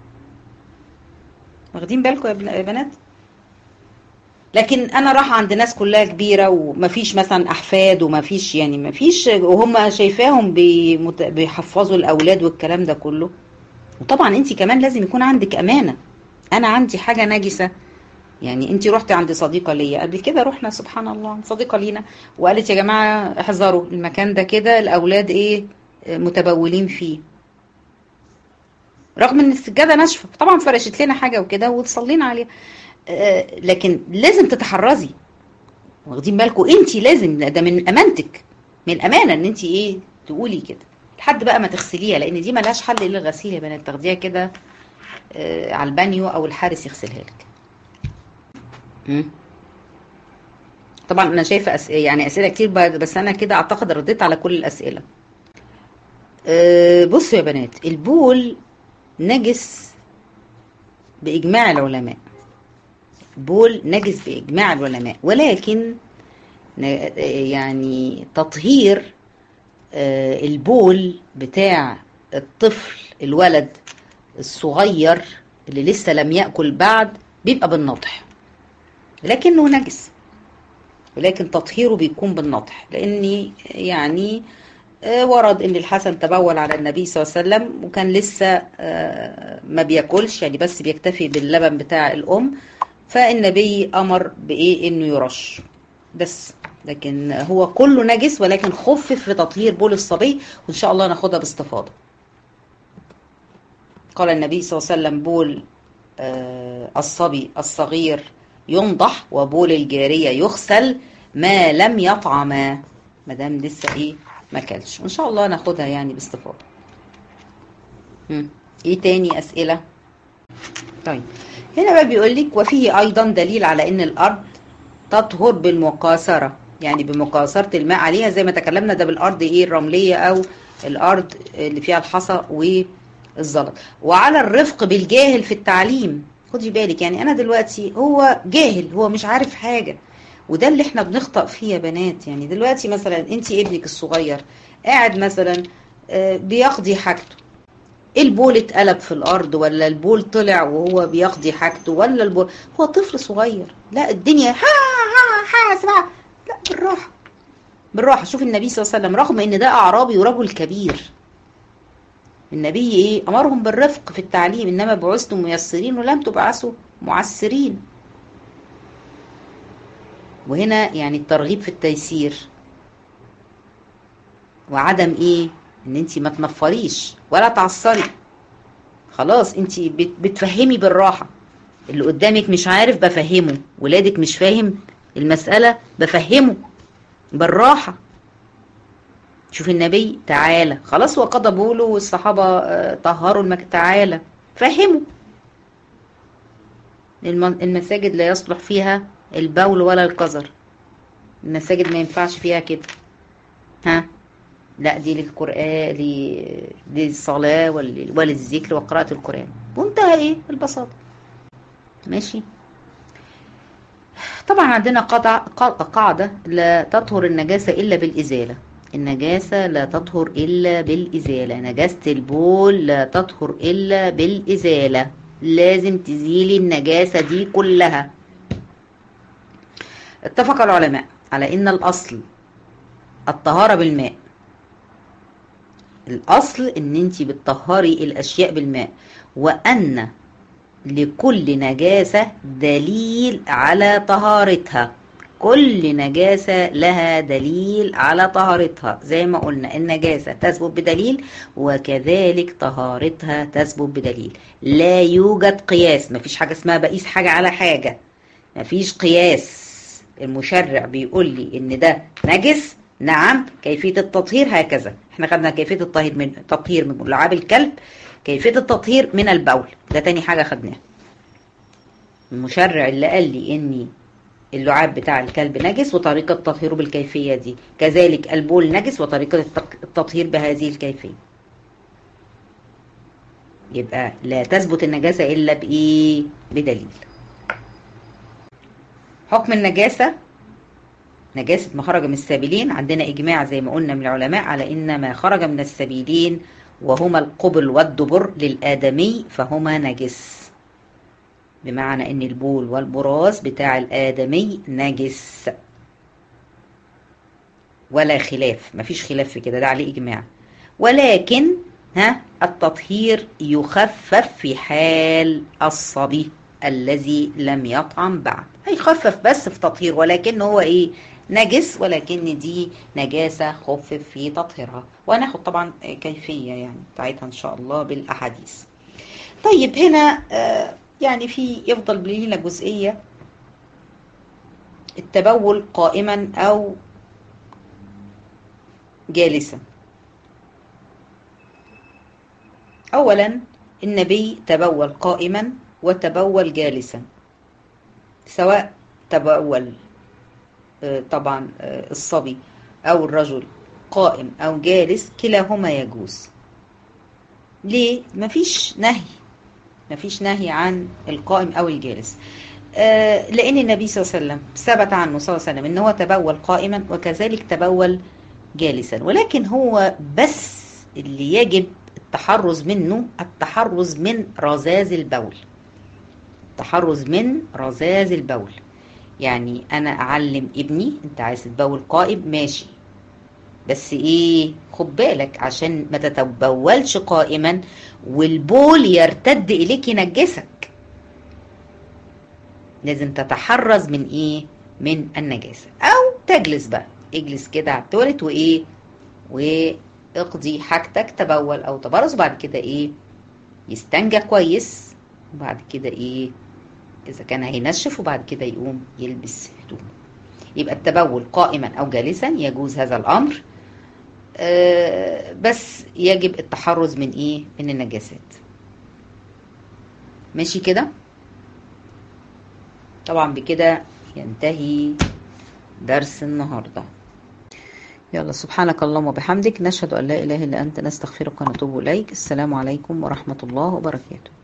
واخدين بالكم يا بنات لكن انا راح عند ناس كلها كبيره ومفيش مثلا احفاد ومفيش يعني مفيش وهم شايفاهم بيحفظوا الاولاد والكلام ده كله وطبعا انت كمان لازم يكون عندك امانه انا عندي حاجه نجسه يعني انت رحتي عند صديقه ليا قبل كده رحنا سبحان الله صديقه لينا وقالت يا جماعه احذروا المكان ده كده الاولاد ايه متبولين فيه رغم ان السجاده ناشفه طبعا فرشت لنا حاجه وكده وصلينا عليها لكن لازم تتحرزي واخدين بالكم انت لازم ده من امانتك من الامانه ان انت ايه تقولي كده لحد بقى ما تغسليها لان دي ملهاش حل الا الغسيل يا بنات تاخديها كده آه على البانيو او الحارس يغسلها لك طبعا انا شايفه أس... يعني اسئله كتير بس انا كده اعتقد رديت على كل الاسئله أه بصوا يا بنات البول نجس باجماع العلماء بول نجس بإجماع العلماء ولكن يعني تطهير البول بتاع الطفل الولد الصغير اللي لسه لم يأكل بعد بيبقى بالنطح لكنه نجس ولكن تطهيره بيكون بالنطح لأن يعني ورد ان الحسن تبول على النبي صلى الله عليه وسلم وكان لسه ما بياكلش يعني بس بيكتفي باللبن بتاع الام فالنبي امر بايه انه يرش بس لكن هو كله نجس ولكن خفف في تطهير بول الصبي وان شاء الله ناخدها باستفاضه قال النبي صلى الله عليه وسلم بول آه الصبي الصغير ينضح وبول الجاريه يغسل ما لم يطعما ما دام لسه ايه ما كلش وان شاء الله ناخدها يعني باستفاضه ايه تاني اسئله طيب هنا بقى بيقول لك وفيه ايضا دليل على ان الارض تطهر بالمقاصره يعني بمقاصره الماء عليها زي ما تكلمنا ده بالارض ايه الرمليه او الارض اللي فيها الحصى والزلط وعلى الرفق بالجاهل في التعليم خدي بالك يعني انا دلوقتي هو جاهل هو مش عارف حاجه وده اللي احنا بنخطأ فيه يا بنات يعني دلوقتي مثلا انت ابنك الصغير قاعد مثلا بيقضي حاجته البول اتقلب في الارض ولا البول طلع وهو بيقضي حاجته ولا البول هو طفل صغير لا الدنيا ها ها ها اسمع لا بالراحه بالراحه شوف النبي صلى الله عليه وسلم رغم ان ده اعرابي ورجل كبير النبي ايه امرهم بالرفق في التعليم انما بعثتم ميسرين ولم تبعثوا معسرين وهنا يعني الترغيب في التيسير وعدم ايه ان انت ما تنفريش ولا تعصري خلاص انت بتفهمي بالراحه اللي قدامك مش عارف بفهمه ولادك مش فاهم المساله بفهمه بالراحه شوف النبي تعالى خلاص وقضى بوله والصحابه طهروا المك تعالى فهموا المساجد لا يصلح فيها البول ولا القذر المساجد ما ينفعش فيها كده ها لا دي للقرآن للصلاة وللذكر وقراءة القرآن وانتهى ايه البساطة ماشي طبعا عندنا قاعدة لا تطهر النجاسة إلا بالإزالة النجاسة لا تطهر إلا بالإزالة نجاسة البول لا تطهر إلا بالإزالة لازم تزيلي النجاسة دي كلها اتفق العلماء على ان الاصل الطهارة بالماء الاصل ان انت بتطهري الاشياء بالماء وان لكل نجاسة دليل على طهارتها كل نجاسة لها دليل على طهارتها زي ما قلنا النجاسة تثبت بدليل وكذلك طهارتها تثبت بدليل لا يوجد قياس مفيش حاجة اسمها بقيس حاجة على حاجة مفيش قياس المشرع بيقول لي ان ده نجس نعم كيفية التطهير هكذا احنا خدنا كيفية التطهير من تطهير من لعاب الكلب كيفية التطهير من البول ده تاني حاجة خدناها المشرع اللي قال لي اني اللعاب بتاع الكلب نجس وطريقة تطهيره بالكيفية دي كذلك البول نجس وطريقة التطهير بهذه الكيفية يبقى لا تثبت النجاسة إلا بإيه؟ بدليل حكم النجاسة نجاسة ما خرج من السبيلين عندنا إجماع زي ما قلنا من العلماء على إن ما خرج من السبيلين وهما القبل والدبر للآدمي فهما نجس بمعنى ان البول والبراز بتاع الآدمي نجس ولا خلاف مفيش خلاف في كده ده عليه إجماع ولكن ها التطهير يخفف في حال الصبي الذي لم يطعم بعد هيخفف بس في تطهير ولكن هو ايه نجس ولكن دي نجاسة خفف في تطهيرها وهناخد طبعا كيفية يعني بتاعتها ان شاء الله بالاحاديث طيب هنا آه يعني في يفضل لينا جزئية التبول قائما أو جالسا أولا النبي تبول قائما وتبول جالسا سواء تبول طبعا الصبي أو الرجل قائم أو جالس كلاهما يجوز ليه؟ مفيش نهي مفيش نهي عن القائم او الجالس آه لان النبي صلى الله عليه وسلم ثبت عنه صلى الله عليه وسلم ان هو تبول قائما وكذلك تبول جالسا ولكن هو بس اللي يجب التحرز منه التحرز من رذاذ البول التحرز من رذاذ البول يعني انا اعلم ابني انت عايز تبول قائم ماشي بس ايه خد بالك عشان ما تتبولش قائما والبول يرتد اليك ينجسك لازم تتحرز من ايه من النجاسه او تجلس بقى اجلس كده على التواليت وايه واقضي حاجتك تبول او تبرز وبعد كده ايه يستنجى كويس وبعد كده ايه اذا كان هينشف وبعد كده يقوم يلبس هدومه يبقى التبول قائما او جالسا يجوز هذا الامر بس يجب التحرز من ايه من النجاسات ماشي كده طبعا بكده ينتهي درس النهارده يلا سبحانك اللهم وبحمدك نشهد ان لا اله الا انت نستغفرك ونتوب اليك السلام عليكم ورحمه الله وبركاته